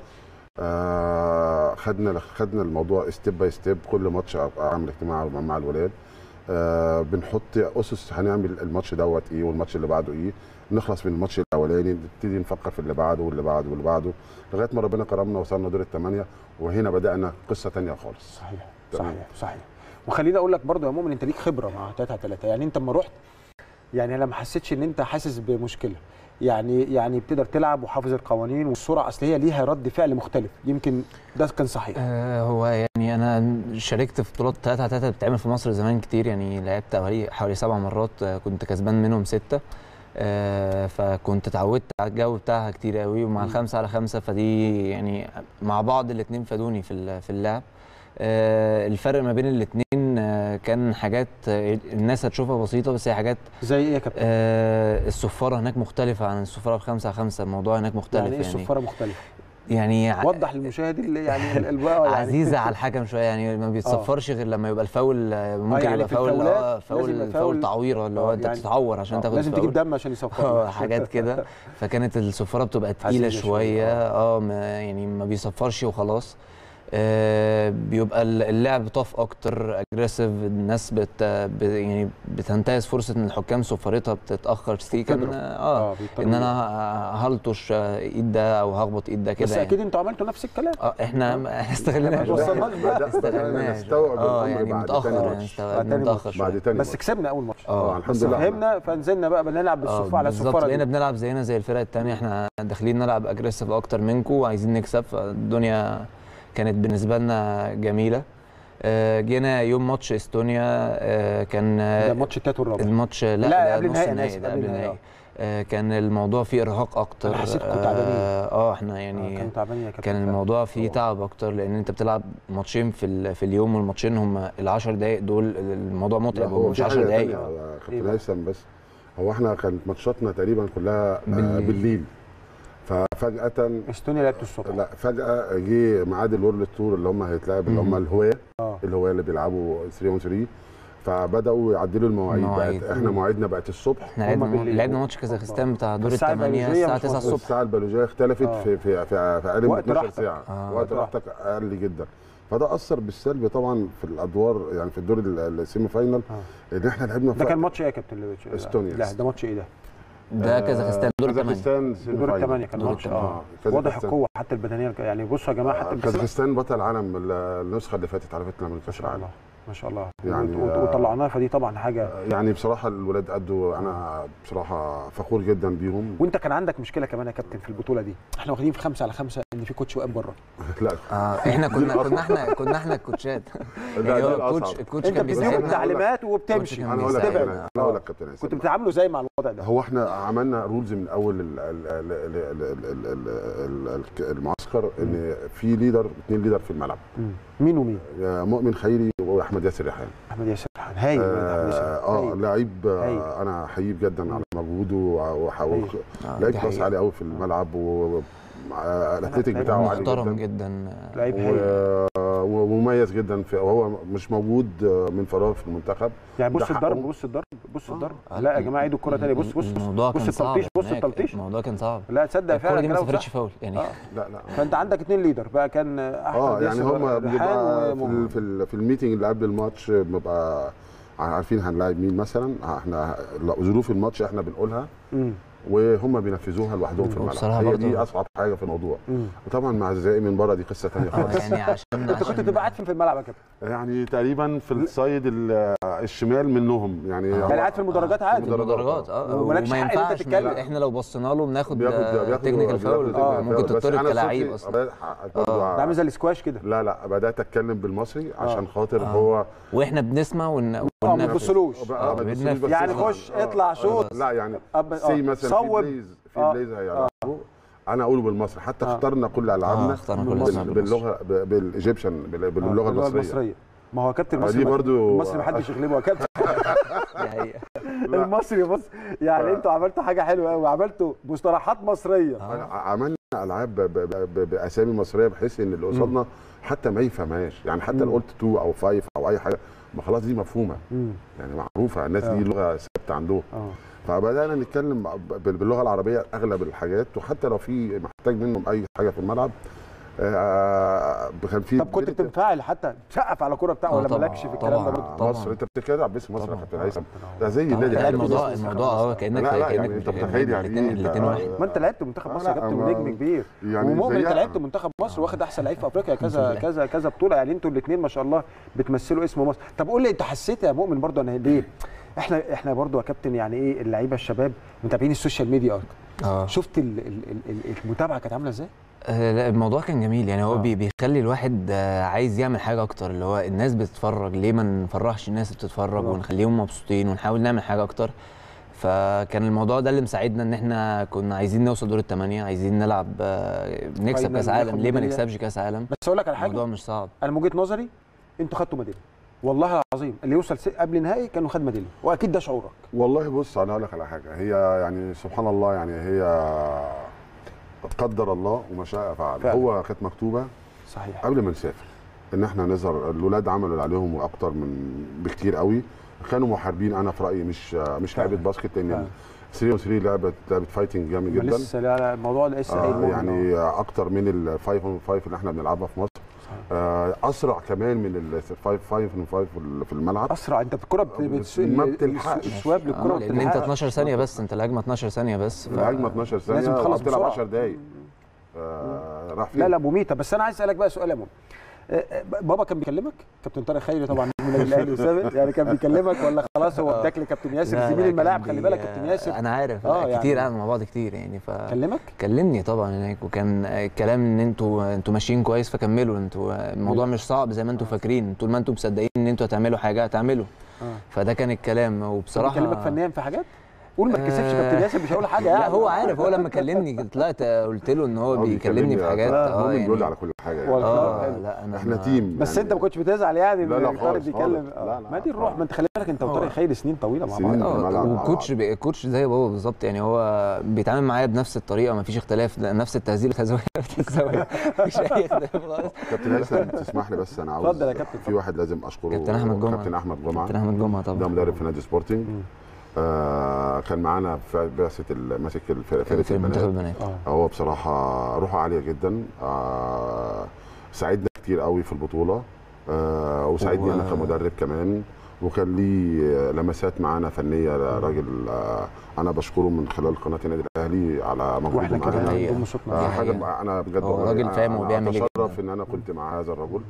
آه، خدنا خدنا الموضوع ستيب باي ستيب كل ماتش اعمل اجتماع مع- مع الولاد آه، بنحط اسس هنعمل الماتش دوت ايه والماتش اللي بعده ايه نخلص من الماتش الاولاني نبتدي نفكر في اللي بعده واللي بعده واللي بعده لغايه ما ربنا كرمنا وصلنا دور الثمانيه وهنا بدانا قصه تانية خالص صحيح تمام. صحيح صحيح وخليني اقول لك برضو يا مؤمن انت ليك خبره مع 3 على 3 يعني انت لما رحت يعني انا ما حسيتش ان انت حاسس بمشكله يعني يعني بتقدر تلعب وحافظ القوانين والسرعه اصل هي ليها رد فعل مختلف يمكن ده كان صحيح آه، هو يعني انا شاركت في بطولات 3 على 3 بتتعمل في مصر زمان كتير يعني لعبت حوالي حوالي سبع مرات آه، كنت كسبان منهم سته آه، فكنت اتعودت على الجو بتاعها كتير قوي ومع الخمسة على خمسة فدي يعني مع بعض الاتنين فادوني في ال- في اللعب آه، الفرق ما بين الاتنين آه، كان حاجات آه، الناس هتشوفها بسيطة بس هي حاجات زي ايه يا كابتن؟ آه الصفارة هناك مختلفة عن الصفارة في خمسة على خمسة الموضوع هناك مختلف يعني ايه الصفاره مختلفه؟ يعني ع- وضح للمشاهد اللي يعني ال- ال- آه يعني عزيزه على الحكم شويه يعني ما بيتصفرش غير لما يبقى الفاول آه، ممكن يعني يبقى في فاول الفاولات اه لازم فاول يبقى فاول فاول- تعويره اللي هو آه، انت يعني- بتتعور عشان آه، تاخد لازم الفاول. تجيب دم عشان يصفر اه حاجات كده فكانت الصفاره بتبقى تقيله عزيزة شوية، شويه اه ما- يعني ما بيصفرش وخلاص آه بيبقى ال- اللعب طاف اكتر اجريسيف الناس بت ب- يعني بتنتهز فرصه ان الحكام صفارتها بتتاخر سيكا تضرب. إن- اه, بيضطروا ان انا ه- هلطش ايد ده او هخبط ايد ده كده بس يعني. اكيد انتوا عملتوا نفس الكلام اه احنا ما استغلناش ما وصلناش بقى. بدأنا استغلناش نستوعب اه الأمر يعني بعد متاخر تاني يعني ماتش. استوعبنا بعد تاني متاخر ماتش. شويه بعد تاني بس ماتش. كسبنا اول ماتش اه الحمد بس لله فهمنا فنزلنا بقى بنلعب اه بالصفاره على بالظبط الصفاره بقينا دي بنلعب زينا زي الفرق التانية احنا داخلين نلعب اجريسيف اكتر منكم وعايزين نكسب فالدنيا كانت بالنسبه لنا جميله آه، جينا يوم ماتش استونيا آه، كان ده آه، ماتش التالت والرابع الماتش لا, لا، ده قبل نص النهائي، أنا النهائي آسف، ده قبل قبل النهائي، النهائي آه، كان الموضوع فيه ارهاق اكتر أنا حسيتكم تعبانين. اه آه، احنا يعني آه، كانوا تعبانين يا كابتن كان فعلا. الموضوع فيه تعب اكتر لان انت بتلعب ماتشين في ال- في اليوم والماتشين هم ال10 دقائق دول الموضوع لا، متعب هو مش في 10 حاجه دقائق تانية يا إيه كابتن بقى؟ هيثم بس هو احنا كانت ماتشاتنا تقريبا كلها آه، بالليل. بالليل ففجأة استونيا لعبت الصبح لا فجأة جه ميعاد الورلد تور اللي هم هيتلعب اللي هم الهواة اه الهواة اللي بيلعبوا 3 اون 3 فبدأوا يعدلوا المواعيد المواعيد. بقت احنا مواعيدنا بقت الصبح احنا هما لعبنا بالليل. لعبنا ماتش كازاخستان بتاع دور الساعة الثمانية البيولوجية الساعة مش 9 مظبوط. الصبح الساعة البيولوجية اختلفت آه. في في في, في اقل من وقت 12 راحتك. ساعة آه. وقت وقت راحتك اقل جدا فده اثر بالسلب طبعا في الادوار يعني في الدور ال- السيمي فاينال ان احنا لعبنا ده في كان ماتش ايه يا كابتن اللي بتش- استونيا. لا ده ماتش ايه ده؟ ده كازاخستان دور الثمانية كازاخستان سيمي دور فاينال. الثمانية كان دور ماتش اه الثمانية. واضح كازاخستان. القوة حتى البدنية يعني بصوا يا جماعة حتى البدنية كازاخستان بطل العالم ال- النسخه اللي فاتت عرفتنا من ما كاس شاء العالم الله ما شاء الله يعني، وت- وت- آه، وطلعناها فدي طبعا حاجة يعني بصراحه الولاد ادوا انا بصراحه فخور جدا بيهم وانت كان عندك مشكلة كمان يا كابتن في البطولة دي احنا واخدين في خمسة على خمسة ان في كوتش واقف بره لا اه احنا كنا كنا احنا كنا احنا الكوتشات لا، يعني دي هو الأصعب. الكوتش الكوتش انت كان بتديهم بيساعدنا التعليمات وبتمشي كان انا اقول لك بيساعدنا. انا أنا اقول لك كابتن هيثم. كنت بتتعاملوا ازاي مع الوضع ده؟ هو احنا عملنا رولز من اول ال- ال- ال- ال- ال- ال- ال- ال- ال- المعسكر ان في ليدر اثنين ليدر في الملعب مم. مين ومين؟ يا مؤمن خيري واحمد ياسر ريحان احمد ياسر ريحان هايل الولد أحمد ياسر ريحان. اه هايل. لعيب هايل. آه، انا احييه جدا على مجهوده وح- هايل. وح- آه، لعيب دي كلاس حقيقة. عالي قوي في الملعب و آه، الاتليتيك لعيب بتاعه عالي محترم جدا جدا لعيب و- هايل ومميز جدا في وهو مش موجود آه، من فراغ في المنتخب يعني ده بص الضرب حقه. بص الضرب بص آه. الضرب لا يا جماعه عيدوا الكره تاني بص بص بص الموضوع بص كان صعب التلطيش بص هناك. التلطيش الموضوع كان صعب لا تصدق الكوره فعلا دي ما كلامك سافرتش صح. فاول يعني آه. لا لا فانت عندك اثنين ليدر بقى كان احمد اه يعني ياسر هم ريحان بيبقى في, ومؤمن. ال- في, ال- في الميتنج اللي قبل الماتش بنبقى عارفين هنلاعب مين مثلا احنا لا، ظروف الماتش احنا بنقولها مم. وهم بينفذوها لوحدهم في الملعب وبصراحة هي برضه- دي اصعب حاجه في الموضوع مم. وطبعا مع الزقاق من بره دي قصه ثانيه آه، خالص يعني عشان انت كنت عشان بتبقى قاعد فين في الملعب يا كابتن؟ يعني تقريبا في السايد ال- الشمال منهم يعني آه. هو- يعني قاعد في المدرجات عادي المدرجات. المدرجات اه ومالكش وما حق إن أنت ينفعش تتكلم. ما- احنا لو بصينا له بناخد بياخد بياخد تكنيكال بياخد فاول technical اه ممكن foul. بس تطرد أنا كلاعب صوتي اصلا بدأت برضو ده ع- عامل زي الاسكواش كده لا لا بدات اتكلم بالمصري عشان خاطر آه. هو واحنا بنسمع ون... اه ما وننفذ. تبصلوش آه، ما بننفذ. تبصليش بس يعني اسمع. خش اطلع شوط لا يعني أب- سي آه. مثلا صوب. في بليز في آه. بليز هيلعبوا انا اقوله بالمصري حتى آه. اخترنا كل اه العابنا اخترنا كل بال- الأسماء بالمصري. باللغه ب- بالايجيبشن بال- آه، باللغه المصريه ما هو كابتن آه، المصري دي برضو- المصري ما حدش يغلبه يا كابتن دي حقيقة. لا. المصري بص يعني انتوا عملتوا حاجه حلوه قوي عملتوا مصطلحات مصريه أنا عملنا العاب ب- ب- ب- باسامي مصريه بحيث ان اللي قصادنا حتى ما يفهمهاش يعني حتى لو قلت 2 او 5 او اي حاجه ما خلاص دي مفهومه مم. يعني معروفه الناس آه. دي لغه ثابته عندهم اه فبدانا نتكلم بال- باللغه العربيه اغلب الحاجات وحتى لو في محتاج منهم اي حاجه في الملعب آه، كان في طب كنت بتنفعل حتى تسقف على كوره بتاع آه ولا طبعا، مالكش في الكلام ده طبعا. برضه؟ مصر انت بتتكلم باسم مصر يا طبعا. كابتن هيثم ده زي لا النادي لا الأهلي الموضوع بالظبط. الموضوع اه كانك لا لا كانك يعني انت متخيل يعني الاثنين ايه الاثنين واحد ما انت لعبت منتخب آه، مصر يا لا، كابتن ما- ونجم كبير يعني ومؤمن انت زيها. لعبت منتخب مصر واخد احسن لعيب في افريقيا كذا لله. كذا كذا بطوله يعني انتوا الاثنين ما شاء الله بتمثلوا اسم مصر طب قول لي انت حسيت يا مؤمن برضو انا ليه احنا احنا برضو يا كابتن يعني ايه اللعيبه الشباب متابعين السوشيال ميديا اكتر اه شفت ال- ال- ال- ال- المتابعه كانت عامله ازاي آه، لا الموضوع كان جميل يعني هو آه. بي- بيخلي الواحد آه، عايز يعمل حاجه اكتر اللي هو الناس بتتفرج ليه ما نفرحش الناس اللي بتتفرج آه. ونخليهم مبسوطين ونحاول نعمل حاجه اكتر فكان الموضوع ده اللي مساعدنا ان احنا كنا عايزين نوصل دور الثمانيه عايزين نلعب آه، نكسب فاينل كاس عالم ناخد ليه ما ميدالية. نكسبش كاس عالم بس اقول لك على حاجه الموضوع مش صعب انا من وجهه نظري انتوا خدتوا ميداليه والله العظيم اللي يوصل س- قبل نهائي كانوا خد ميداليه واكيد ده شعورك والله بص انا هقول لك على حاجه هي يعني سبحان الله يعني هي قدر الله وما شاء فعل فعلا. هو كانت مكتوبه صحيح قبل ما نسافر ان احنا نظهر الولاد عملوا اللي عليهم واكتر من بكتير قوي كانوا محاربين انا في رايي مش مش لعيبه باسكت فعلا. لان 3 on 3 لعبه لعبه فايتنج جامد ما جدا لسه لا لا الموضوع ده لسه قايل آه مؤمن يعني اكتر من ال 5 on 5 اللي احنا بنلعبها في مصر آه اسرع كمان من ال 5 5 on 5 في الملعب اسرع انت الكره بت- بت- ما بتلحقش. السواب للكره آه، لان انت بتلحقش. 12 ثانيه بس انت الهجمه 12 ثانيه بس ف- الهجمه 12 ثانيه لازم تخلص بتلعب بسرعة. 10 دقايق آه راح فين لا لا مميته بس انا عايز اسالك بقى سؤال يا مؤمن آه، آه، بابا كان بيكلمك كابتن طارق خيري طبعا نجم النادي الاهلي وسابق يعني كان بيكلمك ولا خلاص هو اداك لكابتن ياسر لا، زميل لا، الملاعب كان خلي بي- بالك كابتن ياسر انا عارف آه، آه يعني- كتير قعدنا مع بعض كتير يعني ف كلمك كلمني طبعا هناك وكان الكلام ان انتوا انتوا ماشيين كويس فكملوا انتوا الموضوع مش صعب زي ما انتوا فاكرين طول ما انتوا مصدقين ان انتوا هتعملوا حاجه هتعملوا اه فده كان الكلام بصراحه وبصراحه بيكلمك فنيا في حاجات قول ما تكسفش آه، كابتن ياسر مش هقول حاجه يعني لا هو عارف هو لما كلمني طلعت قلت له ان هو هو بيكلمني في حاجات اه اه بيقول لي يعني على كل حاجه يعني. والله اه حلو. لا انا احنا ما- تيم بس يعني انت ما كنتش بتزعل يعني لا، لا ان طارق خالص، بيتكلم خالص. آه. لا، لا، ما دي الروح ما انت خلي بالك انت وطارق خيري سنين طويله مع سنين. بعض في الملعب اه مع وكوتش بي- كوتش زي بابا بالظبط يعني هو بيتعامل معايا بنفس الطريقه ما فيش اختلاف نفس التهذيب التزاويه التزاويه مفيش اي اختلاف خالص كابتن هيثم تسمح لي بس انا عاوز اتفضل يا كابتن، في واحد لازم اشكره كابتن أحمد جمعة. كابتن احمد جمعه كابتن احمد جمعه ده طبعا مدرب في نادي سبورتنج آه كان معانا في بعثه ال- ماسك الفرقه كان في منتخب البنات البنات اه هو بصراحه روحه عاليه جدا آه ساعدنا كتير قوي في البطوله آه وساعدني و- انا كمدرب كمان وكان ليه لمسات معانا فنيه راجل آه انا بشكره من خلال قناه النادي الاهلي على مجهوده واحنا كمان معانا حقيقة. بنضم صوتنا آه دي حاجه حقيقة. انا بجد هو والله راجل أنا- فاهم أنا وبيعمل إيه اتشرف جداً. ان انا كنت مع هذا الرجل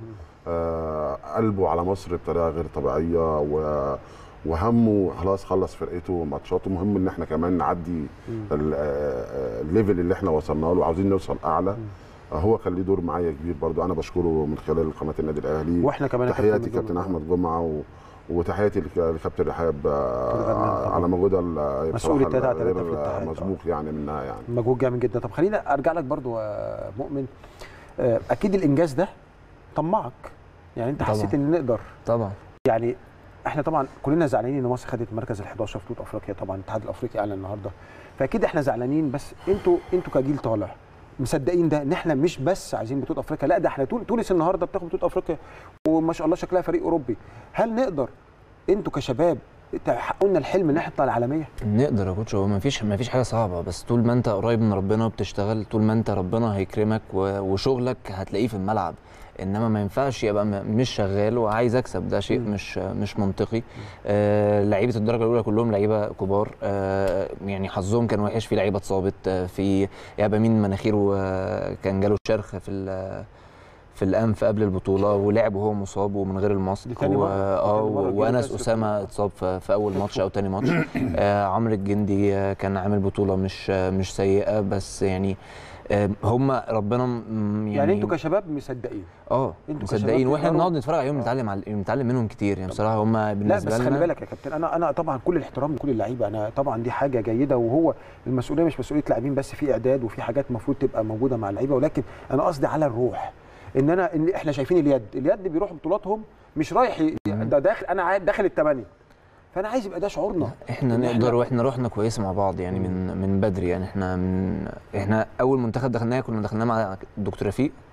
آه قلبه على مصر بطريقه غير طبيعيه و وهمه خلاص خلص فرقته وماتشاته مهم ان احنا كمان نعدي ال- آه، الليفل اللي احنا وصلنا له وعاوزين نوصل اعلى آه، هو كان ليه دور معايا كبير برضو انا بشكره من خلال قناه النادي الاهلي واحنا كمان يا تحياتي كابتن كابتن جمعة. احمد جمعه و... وتحياتي لك- لكابتن رحاب آه، كابتن غنام طبعاً. على مجهودها ال- مسؤول بصراحة التلاتة على تلاتة في غير الاتحاد. مسبوق يعني منها يعني مجهود جامد جدا طب خلينا ارجع لك برضو يا مؤمن آه، اكيد الانجاز ده طمعك يعني انت طبعاً. حسيت ان نقدر طبعا يعني احنا طبعا كلنا زعلانين ان مصر خدت المركز ال11 في بطوله افريقيا طبعا الاتحاد الافريقي اعلن النهارده فاكيد احنا زعلانين بس انتوا انتوا كجيل طالع مصدقين ده ان احنا مش بس عايزين بطوله افريقيا لا ده احنا تون- تونس النهارده بتاخد بطوله افريقيا وما شاء الله شكلها فريق اوروبي هل نقدر انتوا كشباب تحققوا لنا الحلم ان احنا نطلع العالميه نقدر يا كوتش هو ما فيش ما فيش حاجه صعبه بس طول ما انت قريب من ربنا وبتشتغل طول ما انت ربنا هيكرمك و- وشغلك هتلاقيه في الملعب انما ما ينفعش يبقى م- مش شغال وعايز اكسب ده شيء مم. مش مش منطقي آه لعيبه الدرجه الاولى كلهم لعيبه كبار آه يعني حظهم كان وحش في لعيبه اتصابت آه في يابا مين مناخيره آه كان جاله شرخ في ال- في الانف قبل البطوله ولعب وهو مصاب ومن غير دي الماسك تاني و- مرة. اه تاني مرة و- جه وانس كاس اسامه اتصاب في, في اول ماتش او تاني ماتش آه عمرو الجندي آه، كان عامل بطوله مش آه، مش سيئه بس يعني آه، هم ربنا م- يعني, يعني, انتوا كشباب مصدقين اه انتوا كشباب مصدقين واحنا تقدروا- بنقعد نتفرج عليهم نتعلم على نتعلم منهم كتير يعني بصراحه هم لا بالنسبه بس لنا خلي بالك يا كابتن انا انا طبعا كل الاحترام لكل اللعيبه انا طبعا دي حاجه جيده وهو المسؤوليه مش مسؤوليه لاعبين بس في اعداد وفي حاجات المفروض تبقى موجوده مع اللعيبه ولكن انا قصدي على الروح ان انا ان احنا شايفين اليد اليد بيروح بطولاتهم مش رايح ي- ده داخل انا عايز داخل الثمانيه فانا عايز يبقى ده شعورنا احنا إن نقدر واحنا روحنا كويسه مع بعض يعني من من بدري يعني احنا من احنا اول منتخب دخلناه كنا دخلناه مع دكتور رفيق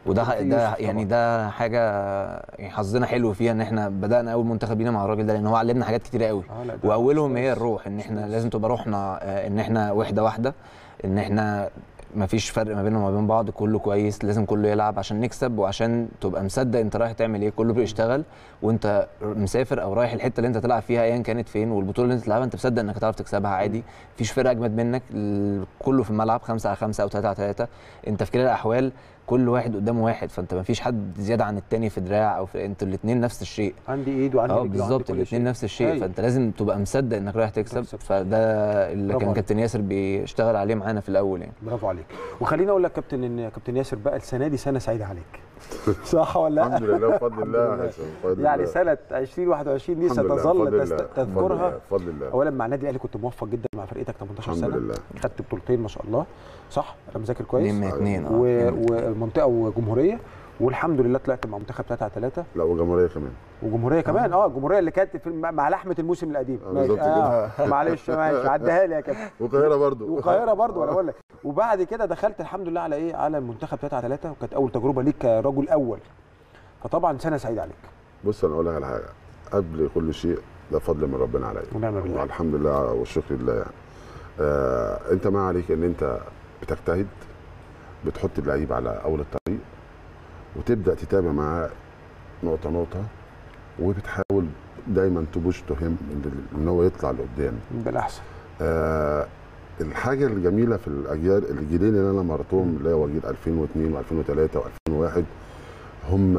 وده دكتور ده يوسف يعني طبعاً. ده حاجه يعني حظنا حلو فيها ان احنا بدانا اول منتخب لينا مع الراجل ده لان هو علمنا حاجات كتيره قوي آه، لا، ده واولهم هي الروح ان احنا لازم تبقى روحنا آه، ان احنا وحده واحده ان احنا ما فيش فرق ما بيننا وما بين بعض كله كويس لازم كله يلعب عشان نكسب وعشان تبقى مصدق انت رايح تعمل ايه كله بيشتغل وانت مسافر او رايح الحته اللي انت تلعب فيها ايا كانت فين والبطوله اللي انت تلعبها انت مصدق انك هتعرف تكسبها عادي مفيش فرقه اجمد منك ال- كله في الملعب 5 على 5 او 3 على 3 انت في كلا الاحوال كل واحد قدامه واحد فانت مفيش حد زياده عن التاني في دراع او في انتوا الاثنين نفس الشيء عندي ايد وعندي اه رجل وعندي بالظبط كل الاثنين شيء. نفس الشيء أيوة. فانت لازم تبقى مصدق انك رايح تكسب فده اللي برافو كان عليك. كابتن ياسر بيشتغل عليه معانا في الاول يعني برافو عليك وخليني اقول لك كابتن ان كابتن ياسر بقى السنه دي سنه سعيده عليك صح ولا لا؟ الحمد لله بفضل الله الحمد يا حسن، بفضل يعني الله. سنه 2021 دي الحمد لله، ستظل بفضل تست- الله، بفضل تذكرها الله، بفضل الله. اولا مع النادي الاهلي كنت موفق جدا مع فرقتك 18 الحمد سنه لله. خدت بطولتين ما شاء الله صح انا مذاكر كويس اتنين من اتنين، اه، و- اتنين من ومنطقه وجمهوريه والحمد لله طلعت مع منتخب 3 على 3 لا وجمهوريه كمان وجمهوريه كمان اه الجمهوريه اللي كانت في مع لحمه الموسم القديم آه، ماشي. بالظبط آه كده. معلش ماشي عدها لي يا كابتن والقاهره برضو والقاهره برضو انا بقول لك وبعد كده دخلت الحمد لله على ايه على المنتخب 3 على 3 وكانت اول تجربه ليك كرجل اول فطبعا سنه سعيده عليك بص انا اقول لك على حاجه قبل كل شيء ده فضل من ربنا عليا ونعم بالله. الحمد لله والشكر لله يعني آه انت ما عليك ان انت بتجتهد بتحط اللعيب على اول الطريق وتبدا تتابع معاه نقطه نقطه وبتحاول دايما تبوش تهم ان هو يطلع لقدام بالاحسن آه الحاجه الجميله في الاجيال الجيلين اللي انا مرتهم اللي هو جيل 2002 و2003 و2001 هم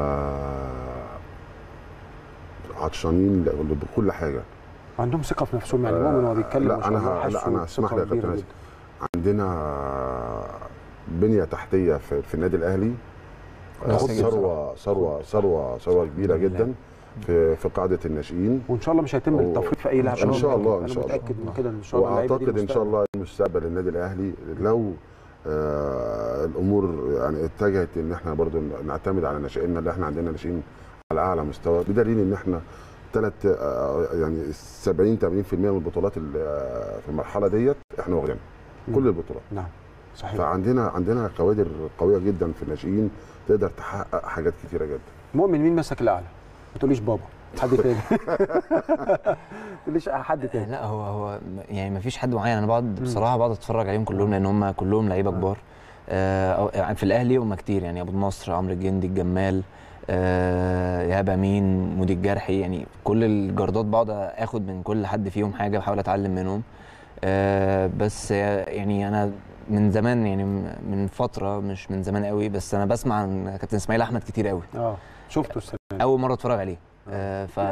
عطشانين ل- بكل حاجه عندهم ثقه في نفسهم يعني مؤمن وهو بيتكلم ما لا شاء الله انا حاسه لا انا اسمح لي يا ثقة كابتن كبيرة هاشم. عندنا بنيه تحتيه في, في النادي الاهلي آه، خد ثروه ثروه ثروه ثروه كبيره جدا في في قاعده الناشئين وان شاء الله مش هيتم و- التفريط في اي لاعب ان شاء الله ان انا شاء الله متاكد من كده ان شاء الله اللعيبة دي واعتقد ان شاء المستقبل. الله مستقبل النادي الاهلي لو آه الامور يعني اتجهت ان احنا برضو نعتمد على ناشئيننا اللي احنا عندنا ناشئين على اعلى مستوى بدليل ان احنا ثلاث يعني 70 80% من البطولات اللي آه، في المرحله ديت احنا واخدينها كل البطولات نعم صحيح فعندنا عندنا كوادر قويه جدا في الناشئين تقدر تحقق حاجات كتيره جدا مؤمن مين مسك الاعلى ما تقوليش بابا حد تاني ما تقوليش حد تاني لا هو هو يعني ما فيش حد معين انا بقعد بصراحه بقعد اتفرج عليهم كلهم لان هم كلهم لعيبه كبار آه أو- يعني في الاهلي هم كتير يعني ابو النصر عمرو الجندي الجمال آه ايهاب امين مودي الجرحي يعني كل الجردات بقعد اخد من كل حد فيهم حاجه بحاول اتعلم منهم آه بس يعني انا من زمان يعني من فتره مش من زمان قوي بس انا بسمع عن كابتن اسماعيل احمد كتير قوي اه شفته السنه دي. اول مره اتفرج عليه آه ف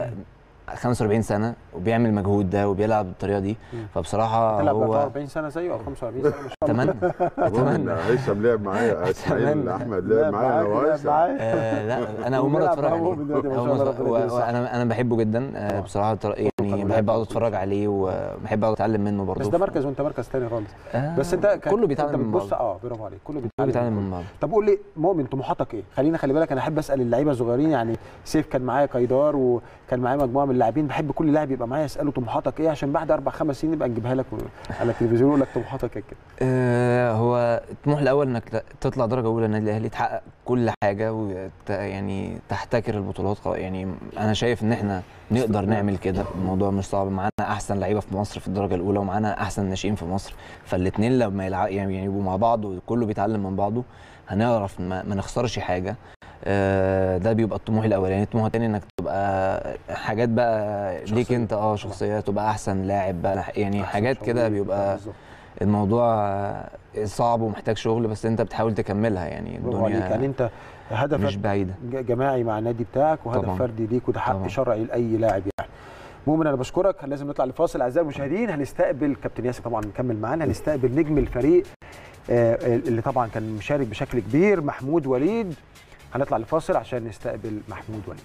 45 سنه وبيعمل المجهود ده وبيلعب بالطريقه دي فبصراحه تلعب هو 44 سنه زيه او 45 سنه مش اتمنى اتمنى هيثم لعب معايا اسماعيل أتمنى. احمد لعب معايا انا وهيثم آه لا انا اول مره وبيلعب اتفرج مع عليه مؤمن دلوقتي ما شاء أول الله، مرة- ربنا و- يديله الصحة. وانا انا بحبه جدا آه بصراحه تر- يعني بحب اقعد اتفرج عليه وبحب اقعد اتعلم منه برضه بس ده مركز وانت مركز تاني خالص آه، بس انت ك- كله بيتعلم انت من بتبص بعض. اه برافو عليك كله كله بيتعلم بيتعلم من من بعض طب قول لي مؤمن طموحاتك ايه؟ خلينا خلي بالك انا احب اسال اللعيبه الصغيرين يعني سيف كان معايا قيدار وكان معايا مجموعه من اللاعبين بحب كل لاعب يبقى معايا اساله طموحاتك ايه عشان بعد اربع خمس سنين نبقى نجيبها لك على التلفزيون يقول لك طموحاتك ايه كده آه، هو الطموح الاول انك ت- تطلع درجه اولى النادي الاهلي تحقق كل حاجه وت يعني تحتكر البطولات خ- يعني انا شايف ان احنا نقدر نعمل كده الموضوع مش صعب معانا احسن لعيبه في مصر في الدرجه الاولى ومعانا احسن ناشئين في مصر فالاثنين لما يلعب يعني يعني يبقوا مع بعض وكله بيتعلم من بعضه هنعرف ما, ما نخسرش حاجه آه، ده بيبقى الطموح الاولاني الطموح الثاني انك تبقى حاجات بقى ليك انت اه شخصيه تبقى احسن لاعب بقى يعني حاجات كده بيبقى الموضوع صعب ومحتاج شغل بس انت بتحاول تكملها يعني برافو عليك يعني انت هدفك مش بعيده ج- جماعي مع النادي بتاعك وهدف طبعاً. فردي ليك وده حق طبعاً. شرعي لاي لاعب يعني مؤمن انا بشكرك لازم نطلع لفاصل اعزائي المشاهدين هنستقبل كابتن ياسر طبعا مكمل معانا هنستقبل نجم الفريق آه، اللي طبعا كان مشارك بشكل كبير محمود وليد هنطلع لفاصل عشان نستقبل محمود وليد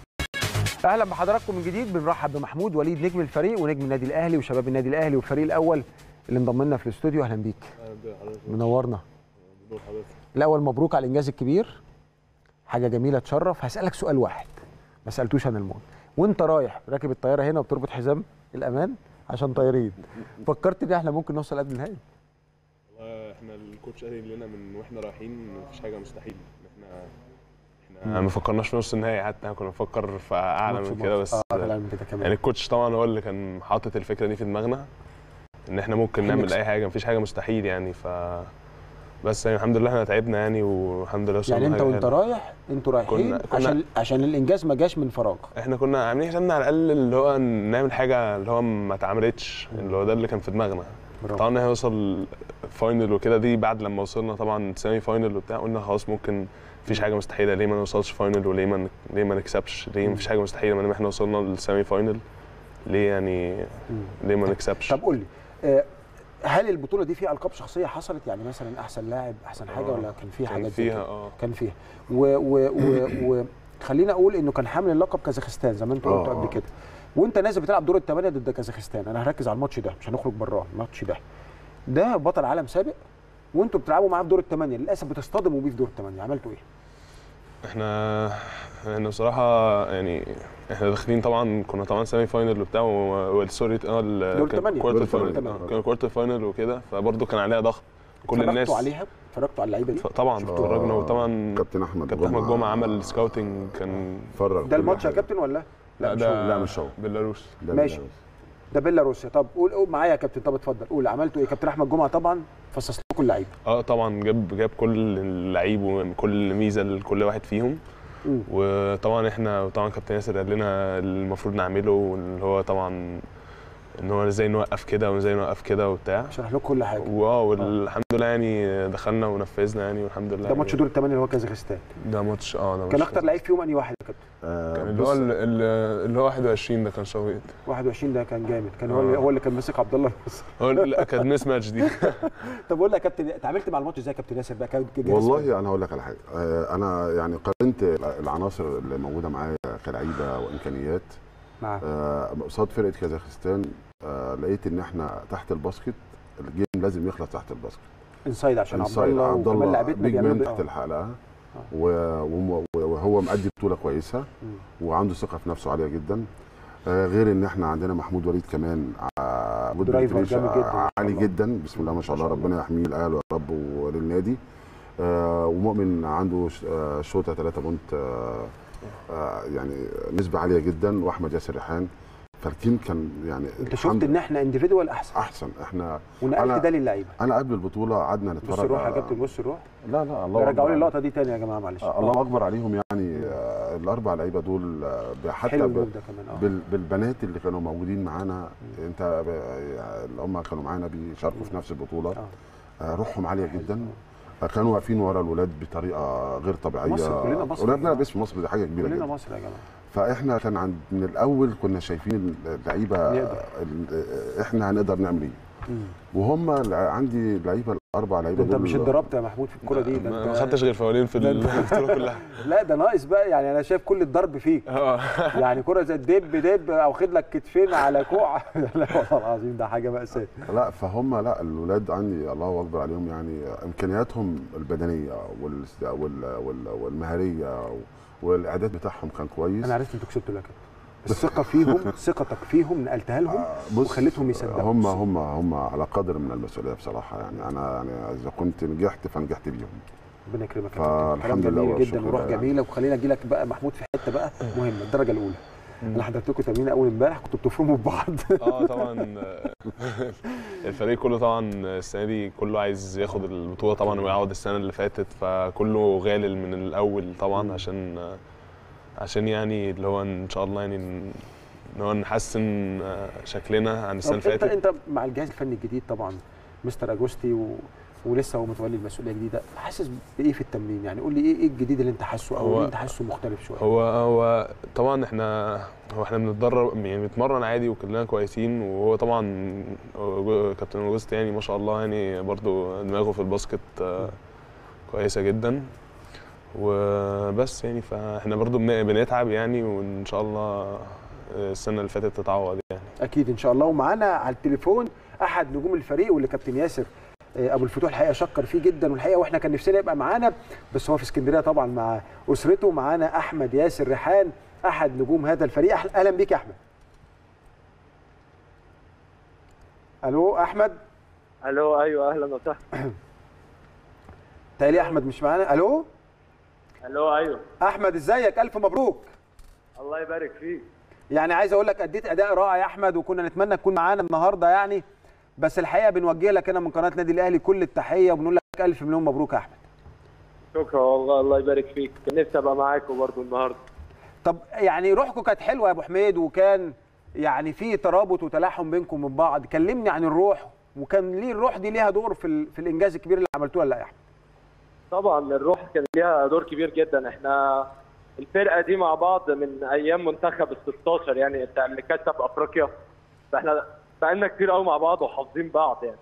اهلا بحضراتكم من جديد بنرحب بمحمود وليد نجم الفريق ونجم النادي الاهلي وشباب النادي الاهلي والفريق الاول اللي انضم لنا في الاستوديو اهلا بيك منورنا الاول مبروك على الانجاز الكبير حاجه جميله تشرف هسالك سؤال واحد ما سالتوش انا المهم وانت رايح راكب الطياره هنا وبتربط حزام الامان عشان طايرين فكرت ان احنا ممكن نوصل قبل النهائي والله احنا الكوتش قال لنا من واحنا رايحين مفيش حاجه مستحيل احنا ما فكرناش في نص النهائي حتى احنا كنا بنفكر في اعلى ماتش من كده ماتش. بس آه، أعلى من كده كمان. يعني الكوتش طبعا هو اللي كان حاطط الفكره دي في دماغنا ان احنا ممكن إحنا نعمل نكسب. اي حاجه مفيش حاجه مستحيل يعني ف بس يعني الحمد لله احنا تعبنا يعني والحمد لله وصلنا يعني انت حاجة وانت حلوة. رايح انتوا رايحين كنا- كنا- عشان عشان الانجاز ما جاش من فراغ احنا كنا عاملين حسابنا على الاقل اللي هو نعمل حاجه اللي هو ما اتعملتش اللي هو ده اللي كان في دماغنا برافو. طبعا هيوصل فاينل وكده دي بعد لما وصلنا طبعا سيمي فاينل وبتاع قلنا خلاص ممكن مفيش حاجه مستحيله ليه ما نوصلش فاينل وليه ما ليه ما نكسبش ليه مفيش حاجه مستحيله ما دام احنا وصلنا للسيمي فاينل ليه يعني ليه ما نكسبش طب قول لي آه، هل البطوله دي فيها القاب شخصيه حصلت يعني مثلا احسن لاعب احسن حاجه آه، ولا كان فيها كان حاجات زي فيها، كده؟ آه. كان فيها و و و و خلينا اقول انه كان حامل اللقب كازاخستان زي ما انت قلت آه، قبل آه. كده وانت نازل بتلعب دور الثمانيه ضد كازاخستان انا هركز على الماتش ده مش هنخرج براه الماتش ده ده بطل عالم سابق وانتوا بتلعبوا معاه في دور الثمانيه للاسف بتصطدموا بيه في دور الثمانيه عملتوا ايه؟ احنا احنا بصراحه يعني احنا داخلين طبعا كنا طبعا سيمي فاينل وبتاع و- والسوري اه ال- دور كان الثمانية. كوارتر دور فاينل الثمانية. آه، كان كوارتر فاينل وكده فبرضه كان عليها ضغط كل الناس اتفرجتوا عليها اتفرجتوا على اللعيبه دي طبعا اتفرجنا وطبعا كابتن احمد كابتن احمد جمعه عمل سكاوتنج كان فرغ ده الماتش يا كابتن ولا لا مش ده هو. لا مش هو بيلاروس ماشي ده بيلاروسيا طب قول قول معايا يا كابتن طب اتفضل قول عملتوا ايه كابتن احمد جمعه طبعا فصص لكم اللعيبه اه طبعا جاب جاب كل اللعيب وكل ميزه لكل واحد فيهم مم. وطبعا احنا طبعا كابتن ياسر قال لنا اللي المفروض نعمله واللي هو طبعا ان هو ازاي نوقف كده وازاي نوقف كده وبتاع شرح لكم كل حاجه واه والحمد لله يعني دخلنا ونفذنا يعني والحمد لله ده ماتش يعني دور الثمانيه اللي هو كازاخستان ده ماتش اه ده كان ماتش اكتر لعيب فيهم انهي واحد يا كابتن كان اللي هو ال- ال- اللي هو 21 ده كان شويت 21 ده كان جامد كان هو آه. اللي هو اللي كان ماسك عبد الله الناصر هو لا كانت ميس ماتش دي طب قول لي يا كابتن اتعاملت مع الماتش ازاي يا كابتن ياسر بقى كان جاهز والله انا هقول لك على حاجه آه، انا يعني قارنت العناصر اللي موجوده معايا كلعيبه وامكانيات معاه. آه، قصاد فرقه كازاخستان آه، لقيت ان احنا تحت الباسكت الجيم لازم يخلص تحت الباسكت انسايد عشان عبد انسايد الله عبد وكمان الله لعبتنا بيج مان بيعملوا تحت آه. الحلقه و- وم- وهو مأدي بطوله كويسه وعنده ثقه في نفسه عاليه جدا آه، غير ان احنا عندنا محمود وليد كمان آه، جود درايفر penetration، جامد جدا. آه، عالي جدا بسم الله ما شاء الله ربنا يحميه الاهل يا رب وللنادي آه، ومؤمن عنده ش- آه، شوطه 3 بونت آه، آه، يعني نسبه عاليه جدا واحمد ياسر ريحان فالتيم كان يعني انت شفت ان احنا انديفيدوال احسن احسن احنا ونقلت أنا- ده للعيبه انا قبل البطوله قعدنا بص نتفرج الروح يا على- كابتن بص الروح لا لا الله رجعوا أكبر لي اللقطه دي تاني يا جماعه معلش آه، الله اكبر عليهم يعني آه، الاربع لعيبه دول آه، حتى حلو ب- الموف ده كمان، آه. بال- بالبنات اللي كانوا موجودين معانا انت ب- يعني اللي هم كانوا معانا بيشاركوا في نفس البطوله آه، روحهم عاليه جدا آه، كانوا واقفين ورا الولاد بطريقه غير طبيعيه مصر، كلنا مصر. ولاد بنلعب اسم مصر دي حاجه كبيره كلنا جدا مصر يا جماعه فاحنا كان عند من الاول كنا شايفين اللعيبه نقدر. ال- احنا هنقدر نعمل ايه مم. وهم الع- عندي لعيبه الاربع لعيبه انت دول مش اتضربت يا محمود في الكوره دي ده ما انت- ما خدتش غير فاولين في ده انت- البطوله كلها لا ده ناقص بقى يعني انا شايف كل الضرب فيك يعني كرة زي الدب دب او خد لك كتفين على كوع لا والله العظيم ده حاجه مأساة لا فهم لا الولاد عندي الله اكبر عليهم يعني امكانياتهم البدنيه وال وال وال والمهاريه والاعداد بتاعهم كان كويس انا عرفت انتوا كسبتوا لك الثقه فيهم ثقتك فيهم نقلتها لهم وخليتهم يصدقوا هم هم هم على قدر من المسؤوليه بصراحه يعني انا يعني اذا كنت نجحت فنجحت بيهم ربنا يكرمك يا كابتن كلام فالحمد لله جميل جدا والشكر وروح لله يعني. جميله وخلينا اجي لك بقى محمود في حته بقى مهمه الدرجه الاولى انا حضرت لكم تمرين اول امبارح كنتوا بتفرموا في بعض اه طبعا الفريق كله طبعا السنه دي كله عايز ياخد البطوله طبعا ويعوض السنه اللي فاتت فكله غالل من الاول طبعا عشان عشان يعني اللي هو ان شاء الله يعني ان هو نحسن شكلنا عن السنه طب اللي انت فاتت انت مع الجهاز الفني الجديد طبعا مستر اجوستي و... ولسه هو متولي المسؤوليه الجديده حاسس بايه في التمرين يعني قول لي ايه ايه الجديد اللي انت حاسه او هو- اللي انت حاسه مختلف شويه هو هو طبعا احنا هو احنا بنتدرب يعني بنتمرن عادي وكلنا كويسين وهو طبعا كابتن اوجست يعني ما شاء الله يعني برضو دماغه في الباسكت آه، كويسه جدا وبس يعني فاحنا برضو بن- بنتعب يعني وان شاء الله السنه اللي فاتت تتعوض يعني اكيد ان شاء الله ومعانا على التليفون احد نجوم الفريق واللي كابتن ياسر آه، ابو الفتوح الحقيقه شكر فيه جدا والحقيقه واحنا كان نفسنا يبقى معانا بس هو في اسكندريه طبعا مع اسرته معانا احمد ياسر ريحان احد نجوم هذا الفريق أهل- اهلا بيك يا احمد الو احمد الو ايوه اهلا وسهلا تالي احمد مش معانا الو الو ايوه احمد ازيك الف مبروك الله يبارك فيك يعني عايز اقول لك اديت اداء رائع يا احمد وكنا نتمنى تكون معانا النهارده يعني بس الحقيقه بنوجه لك هنا من قناه نادي الاهلي كل التحيه وبنقول لك الف مليون مبروك يا احمد شكرا والله الله يبارك فيك كان نفسي ابقى معاكم برضو النهارده طب يعني روحكم كانت حلوه يا ابو حميد وكان يعني في ترابط وتلاحم بينكم من بعض كلمني عن الروح وكان ليه الروح دي ليها دور في, ال... في الانجاز الكبير اللي عملتوه ولا لا يا احمد طبعا الروح كان ليها دور كبير جدا احنا الفرقه دي مع بعض من ايام منتخب ال 16 يعني بتاع اللي كسب افريقيا فاحنا بقالنا كتير قوي مع بعض وحافظين بعض يعني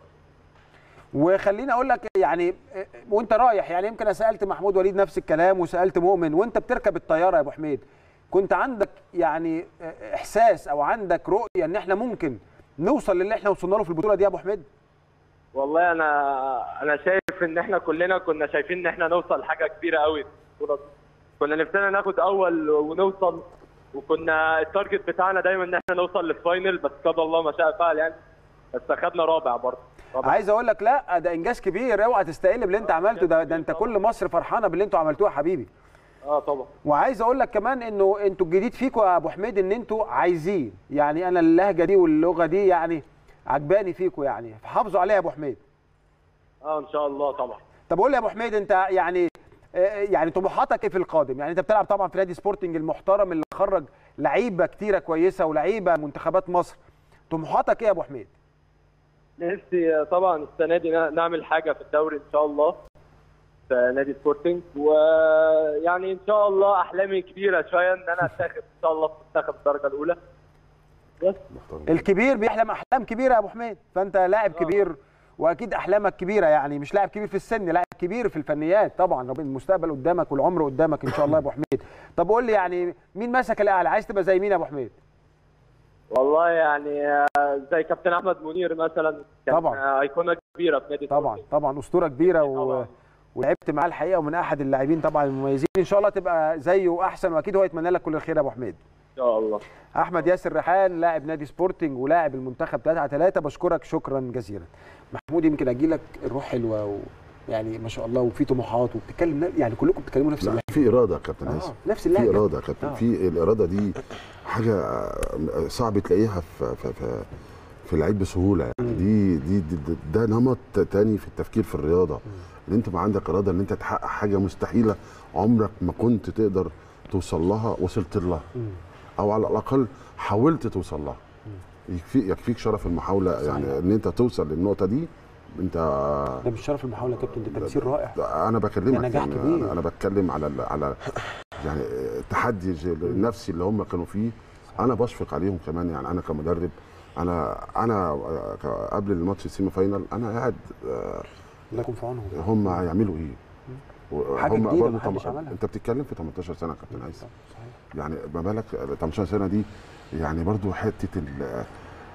وخليني اقول لك يعني وانت رايح يعني يمكن انا سالت محمود وليد نفس الكلام وسالت مؤمن وانت بتركب الطياره يا ابو حميد كنت عندك يعني احساس او عندك رؤيه ان احنا ممكن نوصل للي احنا وصلنا له في البطوله دي يا ابو حميد والله انا انا شايف ان احنا كلنا كنا شايفين ان احنا نوصل لحاجه كبيره قوي في البطوله دي كنا نفسنا ناخد اول ونوصل وكنا التارجت بتاعنا دايما ان احنا نوصل للفاينل بس قدر الله ما شاء فعل يعني بس اخدنا رابع برضه عايز اقول لك لا ده انجاز كبير اوعى تستقل باللي انت عملته ده ده انت كل مصر فرحانه باللي انتوا عملتوه يا حبيبي اه طبعا وعايز اقول لك كمان انه انتوا الجديد فيكم يا ابو حميد ان انتوا عايزين يعني انا اللهجه دي واللغه دي يعني عجباني فيكم يعني فحافظوا عليها يا ابو حميد اه ان شاء الله طبعا طب قول لي يا ابو حميد انت يعني يعني طموحاتك ايه في القادم يعني انت بتلعب طبعا في نادي سبورتنج المحترم اللي خرج لعيبه كتيره كويسه ولعيبه منتخبات مصر طموحاتك ايه يا ابو حميد نفسي طبعا السنه دي نعمل حاجه في الدوري ان شاء الله في نادي سبورتنج ويعني ان شاء الله احلامي كبيره شويه ان انا اتاخد ان شاء الله في منتخب الدرجه الاولى بس الكبير بيحلم احلام كبيره يا ابو حميد فانت لاعب كبير واكيد احلامك كبيره يعني مش لاعب كبير في السن لاعب كبير في الفنيات طبعا المستقبل قدامك والعمر قدامك ان شاء الله يا ابو حميد طب قول لي يعني مين مسك الاعلى عايز تبقى زي مين يا ابو حميد والله يعني زي كابتن احمد منير مثلا كان طبعا ايقونه كبيره في نادي طبعا طبعا اسطوره كبيره و... ولعبت معاه الحقيقه ومن احد اللاعبين طبعا المميزين ان شاء الله تبقى زيه واحسن واكيد هو يتمنى لك كل الخير يا ابو حميد ان شاء الله احمد ياسر ريحان لاعب نادي سبورتنج ولاعب المنتخب 3 على 3 بشكرك شكرا جزيلا محمود يمكن اجي لك الروح حلوه و... يعني ما شاء الله وفي طموحات وبتتكلم يعني كلكم بتتكلموا نفس اللهجه في اراده يا كابتن آه. هيثم نفس اللهجه في اراده يا كابتن آه. في الاراده دي حاجه صعب تلاقيها في في في, في اللعيب بسهوله يعني دي, دي, دي ده نمط تاني في التفكير في الرياضه ان انت ما عندك اراده ان انت تحقق حاجه مستحيله عمرك ما كنت تقدر توصل لها وصلت لها او على الاقل حاولت توصل لها يكفي يكفيك شرف المحاوله يعني ان انت توصل للنقطه دي انت ده مش شرف المحاوله يا كابتن ده تمثيل رائع انا بكلمك ده نجاح يعني كبير. انا, أنا بتكلم على ال- على يعني التحدي النفسي اللي هم كانوا فيه انا بشفق عليهم كمان يعني انا كمدرب انا انا قبل الماتش السيمي فاينال انا قاعد آه، الله يكون في عونهم هم هيعملوا ايه حاجة هم جديدة برضه محدش طم- عملها. انت بتتكلم في 18 سنه يا كابتن هيثم يعني ما بالك 18 سنه دي يعني برضه حته ال-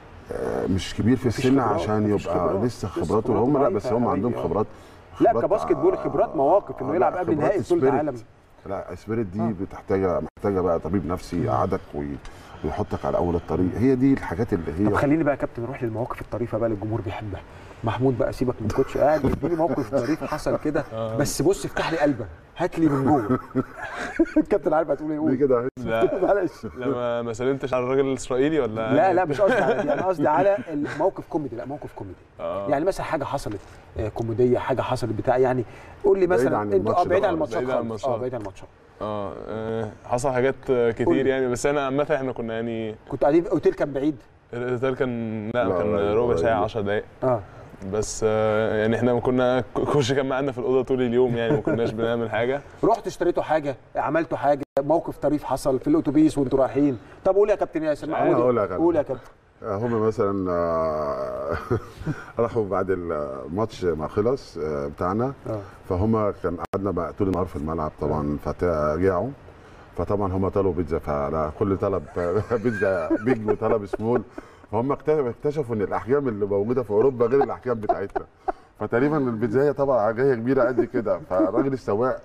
آه، مش كبير في مفيش السن خبرات، عشان مفيش يبقى خبرات. لسه لسه خبراته خبرات هم لا ضعيفة بس يا هم حبيبي، عندهم آه. خبرات لا خبرات كباسكت بول خبرات مواقف انه آه، يلعب لا، قبل خبرات نهائي بطوله سبيريت. العالم لا سبيريت دي بتحتاج محتاجه بقى طبيب نفسي يقعدك وي- ويحطك على اول الطريق هي دي الحاجات اللي هي طب خليني بقى يا كابتن نروح للمواقف الطريفه بقى اللي الجمهور بيحبها محمود بقى سيبك من كوتش قاعد اديني موقف طريف حصل كده بس بص افتح لي قلبك هات لي من جوه الكابتن عارف هتقول ايه قول كده لا معلش لما ما سلمتش على الراجل الاسرائيلي ولا لا لا مش قصدي على دي انا قصدي على الموقف كوميدي لا موقف كوميدي آه. يعني مثلا حاجه حصلت آه، كوميديه حاجه حصلت بتاع يعني قول لي بعيد مثلا عن انت الماتش اه بعيد ده عن خالص، الماتشات بعيد عن خالص. الماتشات. اه بعيد عن الماتشات اه آه، حصل حاجات قول كتير لي. يعني بس انا عامه احنا كنا يعني كنت قاعدين في اوتيل كان بعيد الاوتيل كان لا, لا، كان قريب، ربع ساعه قريب. 10 دقائق اه بس آه، يعني احنا كنا كوش كان معانا في الاوضه طول اليوم يعني ما كناش بنعمل حاجه رحت اشتريتوا حاجه عملتوا حاجه موقف طريف حصل في الاتوبيس وانتوا رايحين طب قول يا كابتن ياسر أنا محمود هقول لك أنا. قول يا كابتن هم مثلا آه، راحوا بعد الماتش ما خلص آه، بتاعنا اه فهم كان قعدنا بقى طول النهار في الملعب طبعا فرجعوا فطبعا هم طلبوا بيتزا فعلى كل طلب بيتزا بيج وطلب سمول فهم اكتشف- اكتشفوا ان الاحجام اللي موجوده في اوروبا غير الاحجام بتاعتنا فتقريبا البيتزايه طبعا جايه كبيره قد كده فالراجل السواق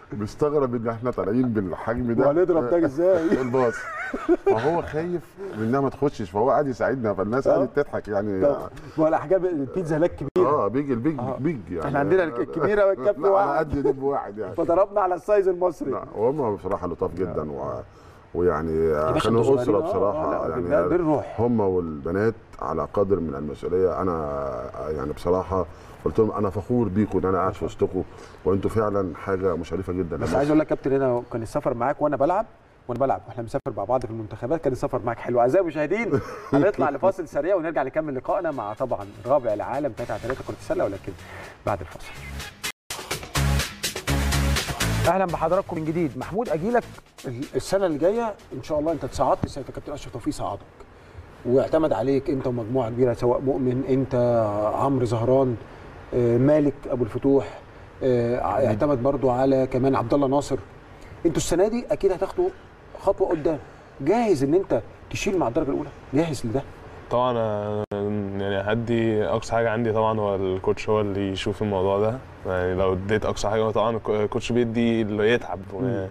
مستغرب ان احنا طالعين بالحجم ده وهنضرب ده ازاي؟ الباص فهو خايف منها ما تخشش فهو قاعد يساعدنا فالناس آه. قاعده تضحك يعني طب ما هو الاحجام البيتزا هناك كبيره اه بيج البيج آه. بيج يعني احنا عندنا الكبيره والكف لا، على واحد قد دب واحد يعني فضربنا على السايز المصري لا وهم بصراحه لطاف جدا و... ويعني باشا كانوا انتوا اسره صغيرين. آه، بصراحه لا، يعني ده- ده الروح. هم والبنات على قدر من المسؤوليه انا يعني بصراحه قلت لهم انا فخور بيكم ان انا قاعد في وسطكم وانتم فعلا حاجه مشرفه جدا بس لمصر. عايز اقول لك يا كابتن انا كان السفر معاك وانا بلعب وانا بلعب واحنا بنسافر مع بعض في المنتخبات كان السفر معاك حلو اعزائي المشاهدين هنطلع لفاصل سريع ونرجع نكمل لقائنا مع طبعا رابع العالم 3 على 3 كره السله ولكن بعد الفاصل اهلا بحضراتكم من جديد محمود اجيلك السنه اللي جايه ان شاء الله انت اتصعدت سيف كابتن اشرف توفيق صعدك واعتمد عليك انت ومجموعه كبيره سواء مؤمن انت عمرو زهران آه، مالك ابو الفتوح آه، اعتمد برضو على كمان عبد الله ناصر انتوا السنه دي اكيد هتاخدوا خطوه قدام جاهز ان انت تشيل مع الدرجه الاولى جاهز لده طبعا أنا يعني هدي اقصى حاجه عندي طبعا هو الكوتش هو اللي يشوف الموضوع ده يعني لو اديت اقصى حاجه طبعا الكوتش بيدي اللي يتعب و-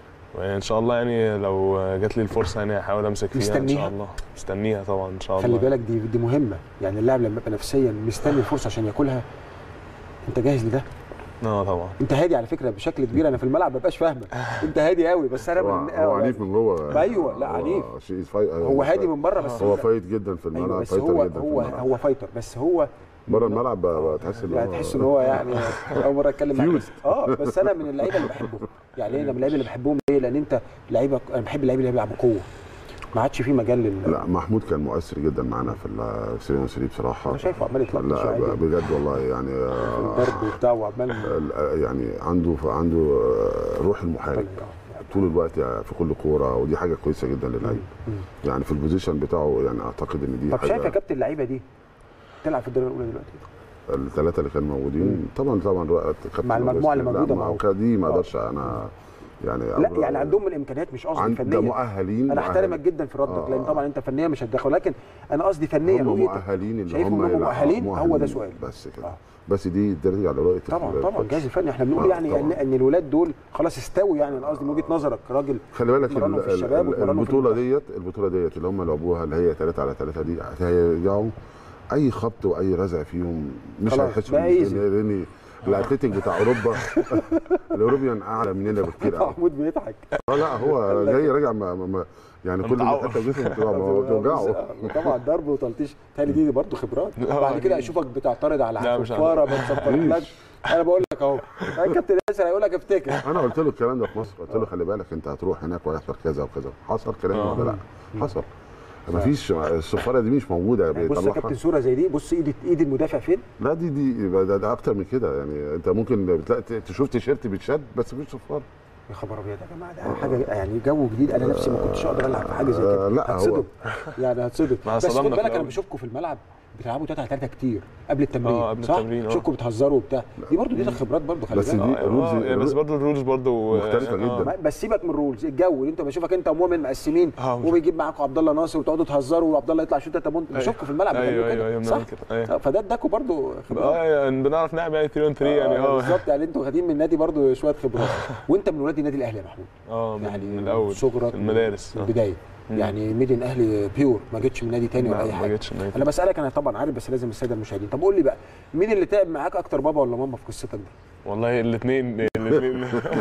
وان شاء الله يعني لو جات لي الفرصه يعني هحاول امسك فيها ان مستنيها؟ شاء الله مستنيها طبعا ان شاء الله خلي بالك دي دي مهمه يعني اللاعب لما يبقى نفسيا مستني الفرصه عشان ياكلها انت جاهز لده اه طبعا انت هادي على فكره بشكل كبير انا في الملعب ما ببقاش فاهمك انت هادي قوي بس انا هو, من هو عنيف من جوه ايوه لا هو عنيف شيء فاي... هو هادي من بره بس هو فايت جدا في الملعب ايوه بس فايتر هو جدا هو في الملعب هو فايتر بس هو بره الملعب بقى تحس ان يعني تحس ان هو يعني اول مره اتكلم معاك بس اه بس انا من اللعيبه اللي بحبهم يعني انا من اللعيبه اللي بحبهم ليه؟ لان انت لعيبه انا بحب اللعيبه اللي بيلعبوا قوه ما عادش في مجال لل لا محمود كان مؤثر جدا معانا في ال 3 3 بصراحه انا شايفه عمال يطلع لا ب- بجد والله يعني آه، الضرب وبتاع وعمال ال- يعني عنده عنده آه، روح المحارب طول الوقت في كل كوره ودي حاجه كويسه جدا للعيب يعني في البوزيشن بتاعه يعني اعتقد ان دي طب شايف يا حاجه كابتن اللعيبه دي تلعب في الدرجه الاولى دلوقتي الثلاثه اللي كانوا موجودين طبعا طبعا رؤى كابتن مع المجموعة اللي لا، موجودة ما- معاهم. دي ما اقدرش انا يعني لا يعني عندهم الامكانيات مش قصدي عند- فنيا ده مؤهلين انا احترمك مؤهلين. جدا في ردك آه. لان طبعا انت فنيا مش هتدخل لكن انا قصدي فنيا هم رؤيتك. مؤهلين اللي شايف هم هم يلعبوا- مؤهلين هو ده مؤهلين. سؤال بس كده بس دي ترجع لرؤيه طبعا ال- طبعا الجهاز الفني احنا بنقول آه، يعني طبعاً. ان ان الولاد دول خلاص استووا يعني انا قصدي من وجهه نظرك راجل خلي بالك اتمرنوا في ال- الشباب ال- واتمرنوا في البطوله ديت البطوله ديت اللي هم لعبوها اللي هي 3 على 3 دي هيرجعوا اي خبط واي رزع فيهم مش خلاص، هيحسوا بقى بيه، easy. لان لأن الاتليتيك بتاع اوروبا الاوروبيان اعلى مننا بكتير قوي محمود بيضحك اه لا هو جاي راجع ما ما- ما يعني كل متعور. حته جسمه بتبقى ما- بتوجعه طبعا ضرب وتلطيش تاني دي برضه خبرات بعد كده اشوفك بتعترض على لا، مش الكفاره عارف. ما تصفرلكش انا بقول لك اهو الكابتن ياسر هيقول لك افتكر انا قلت له الكلام ده في مصر قلت له خلي بالك انت هتروح هناك وهيحصل كذا وكذا حصل كلام آه. ولا لا حصل مفيش الصفاره دي مش موجوده بص يا بيطلعها كابتن صوره زي دي بص ايد ايد المدافع فين لا دي دي ده, ده اكتر من كده يعني انت ممكن بتلاقي تشوف تيشيرت بيتشد بس مفيش صفاره يا خبر ابيض يا جماعه ده حاجه يعني جو جديد انا نفسي ما كنتش اقدر العب في حاجه زي كده آه، لا، هو- هتصدم يعني هتصدم ما بس خد صدمنا في بالك انا الأول. بشوفكم في الملعب بتلعبوا 3 على 3 كتير قبل التمرين اه قبل صح؟ التمرين اه شوفكم بتهزروا وبتاع دي برضه دي خبرات برضه خلي بس بالك دي رولز- آه، بس برضه الرولز برضه مختلفة جدا. ما- بس سيبك من الرولز الجو اللي انت بشوفك انت ومؤمن مقسمين اه، مش- وبيجيب معاكم عبد الله ناصر وتقعدوا تهزروا وعبد الله يطلع شوت تمون بشوفكم في الملعب ايوه بتعملوا ايوه كده ايوه صح؟ بنعمل كده ايوه آه، فده اداكم برضه خبرات اه يعني بنعرف نلعب يعني 3 اون 3 يعني اه بالظبط يعني انتوا واخدين من النادي برضه شويه خبرات وانت من ولاد النادي الاهلي يا محمود اه يعني من الاول صغرك في المدارس من آه. البدايه مم. يعني ميدن اهلي بيور ما جيتش من نادي تاني ولا لا، اي ما حاجه جيتش من نادي انا بسالك انا طبعا عارف بس لازم الساده المشاهدين طب قول لي بقى مين اللي تعب معاك اكتر بابا ولا ماما في قصتك دي والله الاثنين الاثنين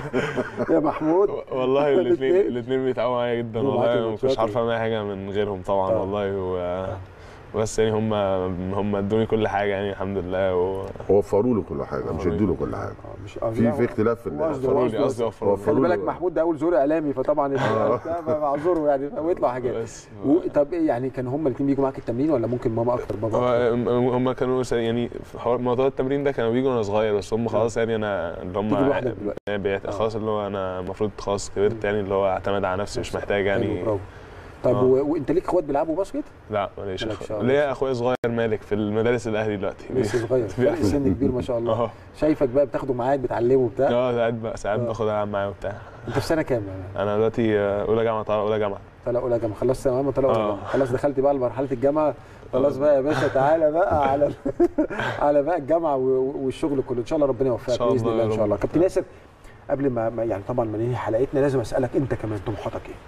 يا محمود والله الاثنين الاتنين؟ الاثنين بيتعبوا معايا جدا بيبقوا معاك والله ما الماتشات كنتش عارف و- اعمل أي حاجه من غيرهم طبعا طبعا. والله و... بس يعني هم هم ادوني كل حاجه يعني الحمد لله و... وفروا له كل حاجه مش ادوا له كل حاجه مش في في اختلاف في ال- قصده- وفروا لي قصده- قصدي وفروا خلي لي بالك محمود ده اول زور اعلامي فطبعا يبقى معذور يعني ويطلع حاجات بس و... طب ايه يعني كان هما الاثنين بيجوا معاك التمرين ولا ممكن ماما اكتر بابا أكتر؟ هو- هم كانوا س- يعني في حوار موضوع التمرين ده كانوا بيجوا وانا صغير بس هم خلاص يعني انا اللي هم تيجي لوحدك دلوقتي. بيعت- خلاص اللي هو انا المفروض خلاص كبرت يعني اللي هو اعتمد على نفسي مش محتاج حلو، يعني برافو. طيب آه. و... وانت ليك اخوات بيلعبوا باسكت؟ لا ماليش مالكش، أخ- آه. ليا اخويا صغير مالك في المدارس الاهلي دلوقتي لسه صغير فرق بيحفظ. سن كبير ما شاء الله اه شايفك بقى بتاخده معاك بتعلمه بتاع اه ساعات بقى ساعات باخد العب معاه وبتاع انت في سنه كام؟ انا دلوقتي آه، اولى جامعه طالع اولى جامعه طلع اولى جامعه خلصت ثانويه عامه طلع اولى آه. جامعه خلاص دخلت بقى لمرحله الجامعه خلاص بقى يا باشا تعالى بقى على على بقى الجامعه و- والشغل كله ان شاء الله ربنا إن يوفقك شاء باذن الله الله يا ان شاء رب. الله كابتن ياسر قبل ما ما- يعني طبعا ما ننهي حلقتنا لازم اسالك انت كمان طموحاتك ايه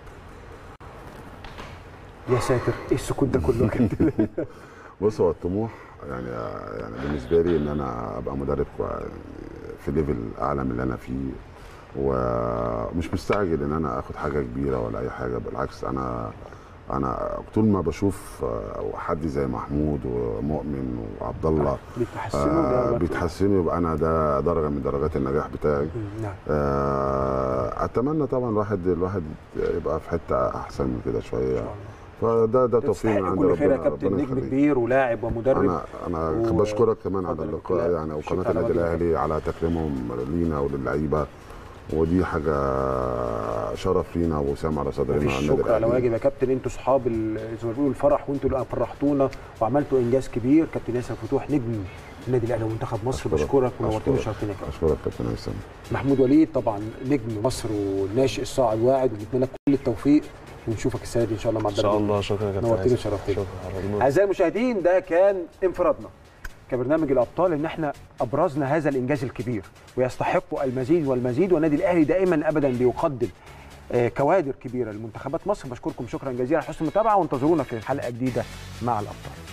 يا ساتر ايه السكوت ده كله كده بص هو الطموح يعني يعني بالنسبه لي ان انا ابقى مدرب كوي- في ليفل اعلى من اللي انا فيه ومش مستعجل ان انا اخد حاجه كبيره ولا اي حاجه بالعكس انا انا طول ما بشوف آه، حد زي محمود ومؤمن وعبد الله بيتحسنوا ده آه برضه. بيتحسنوا يبقى انا ده درجه من درجات النجاح بتاعي نعم آه، اتمنى طبعا الواحد الواحد يبقى في حته احسن من كده شويه فده ده توفيق من تستحق عند كل خير يا ربنا كابتن ربنا نجم يخليك. كبير ولاعب ومدرب انا انا و- بشكرك كمان على اتفضل. اللقاء لا، يعني شكراً وقناه على النادي واجبك. الاهلي على تكريمهم لينا وللعيبه ودي حاجه شرف لينا وسام على صدرنا مفيش على النادي شكر على الأهلي. واجب يا كابتن انتوا اصحاب ال- زي ما بيقولوا الفرح وانتوا اللي فرحتونا وعملتوا انجاز كبير كابتن ياسر فتوح نجم النادي الاهلي ومنتخب مصر بشكرك ونورتنا أشكرك. وشرفتنا يا كابتن اشكرك كابتن هيثم محمود وليد طبعا نجم مصر والناشئ الصاعد واعد ونتمنى لك كل التوفيق ونشوفك السنه دي ان شاء الله مع ان شاء الله شكرا يا كابتن نورتنا هيثم. وشرفتنا شكرا حضرتك. اعزائي المشاهدين ده كان انفرادنا كبرنامج الابطال ان احنا ابرزنا هذا الانجاز الكبير ويستحق المزيد والمزيد والنادي الاهلي دائما ابدا بيقدم آه، كوادر كبيره لمنتخبات مصر بشكركم شكرا جزيلا على حسن المتابعه وانتظرونا في حلقه جديده مع الابطال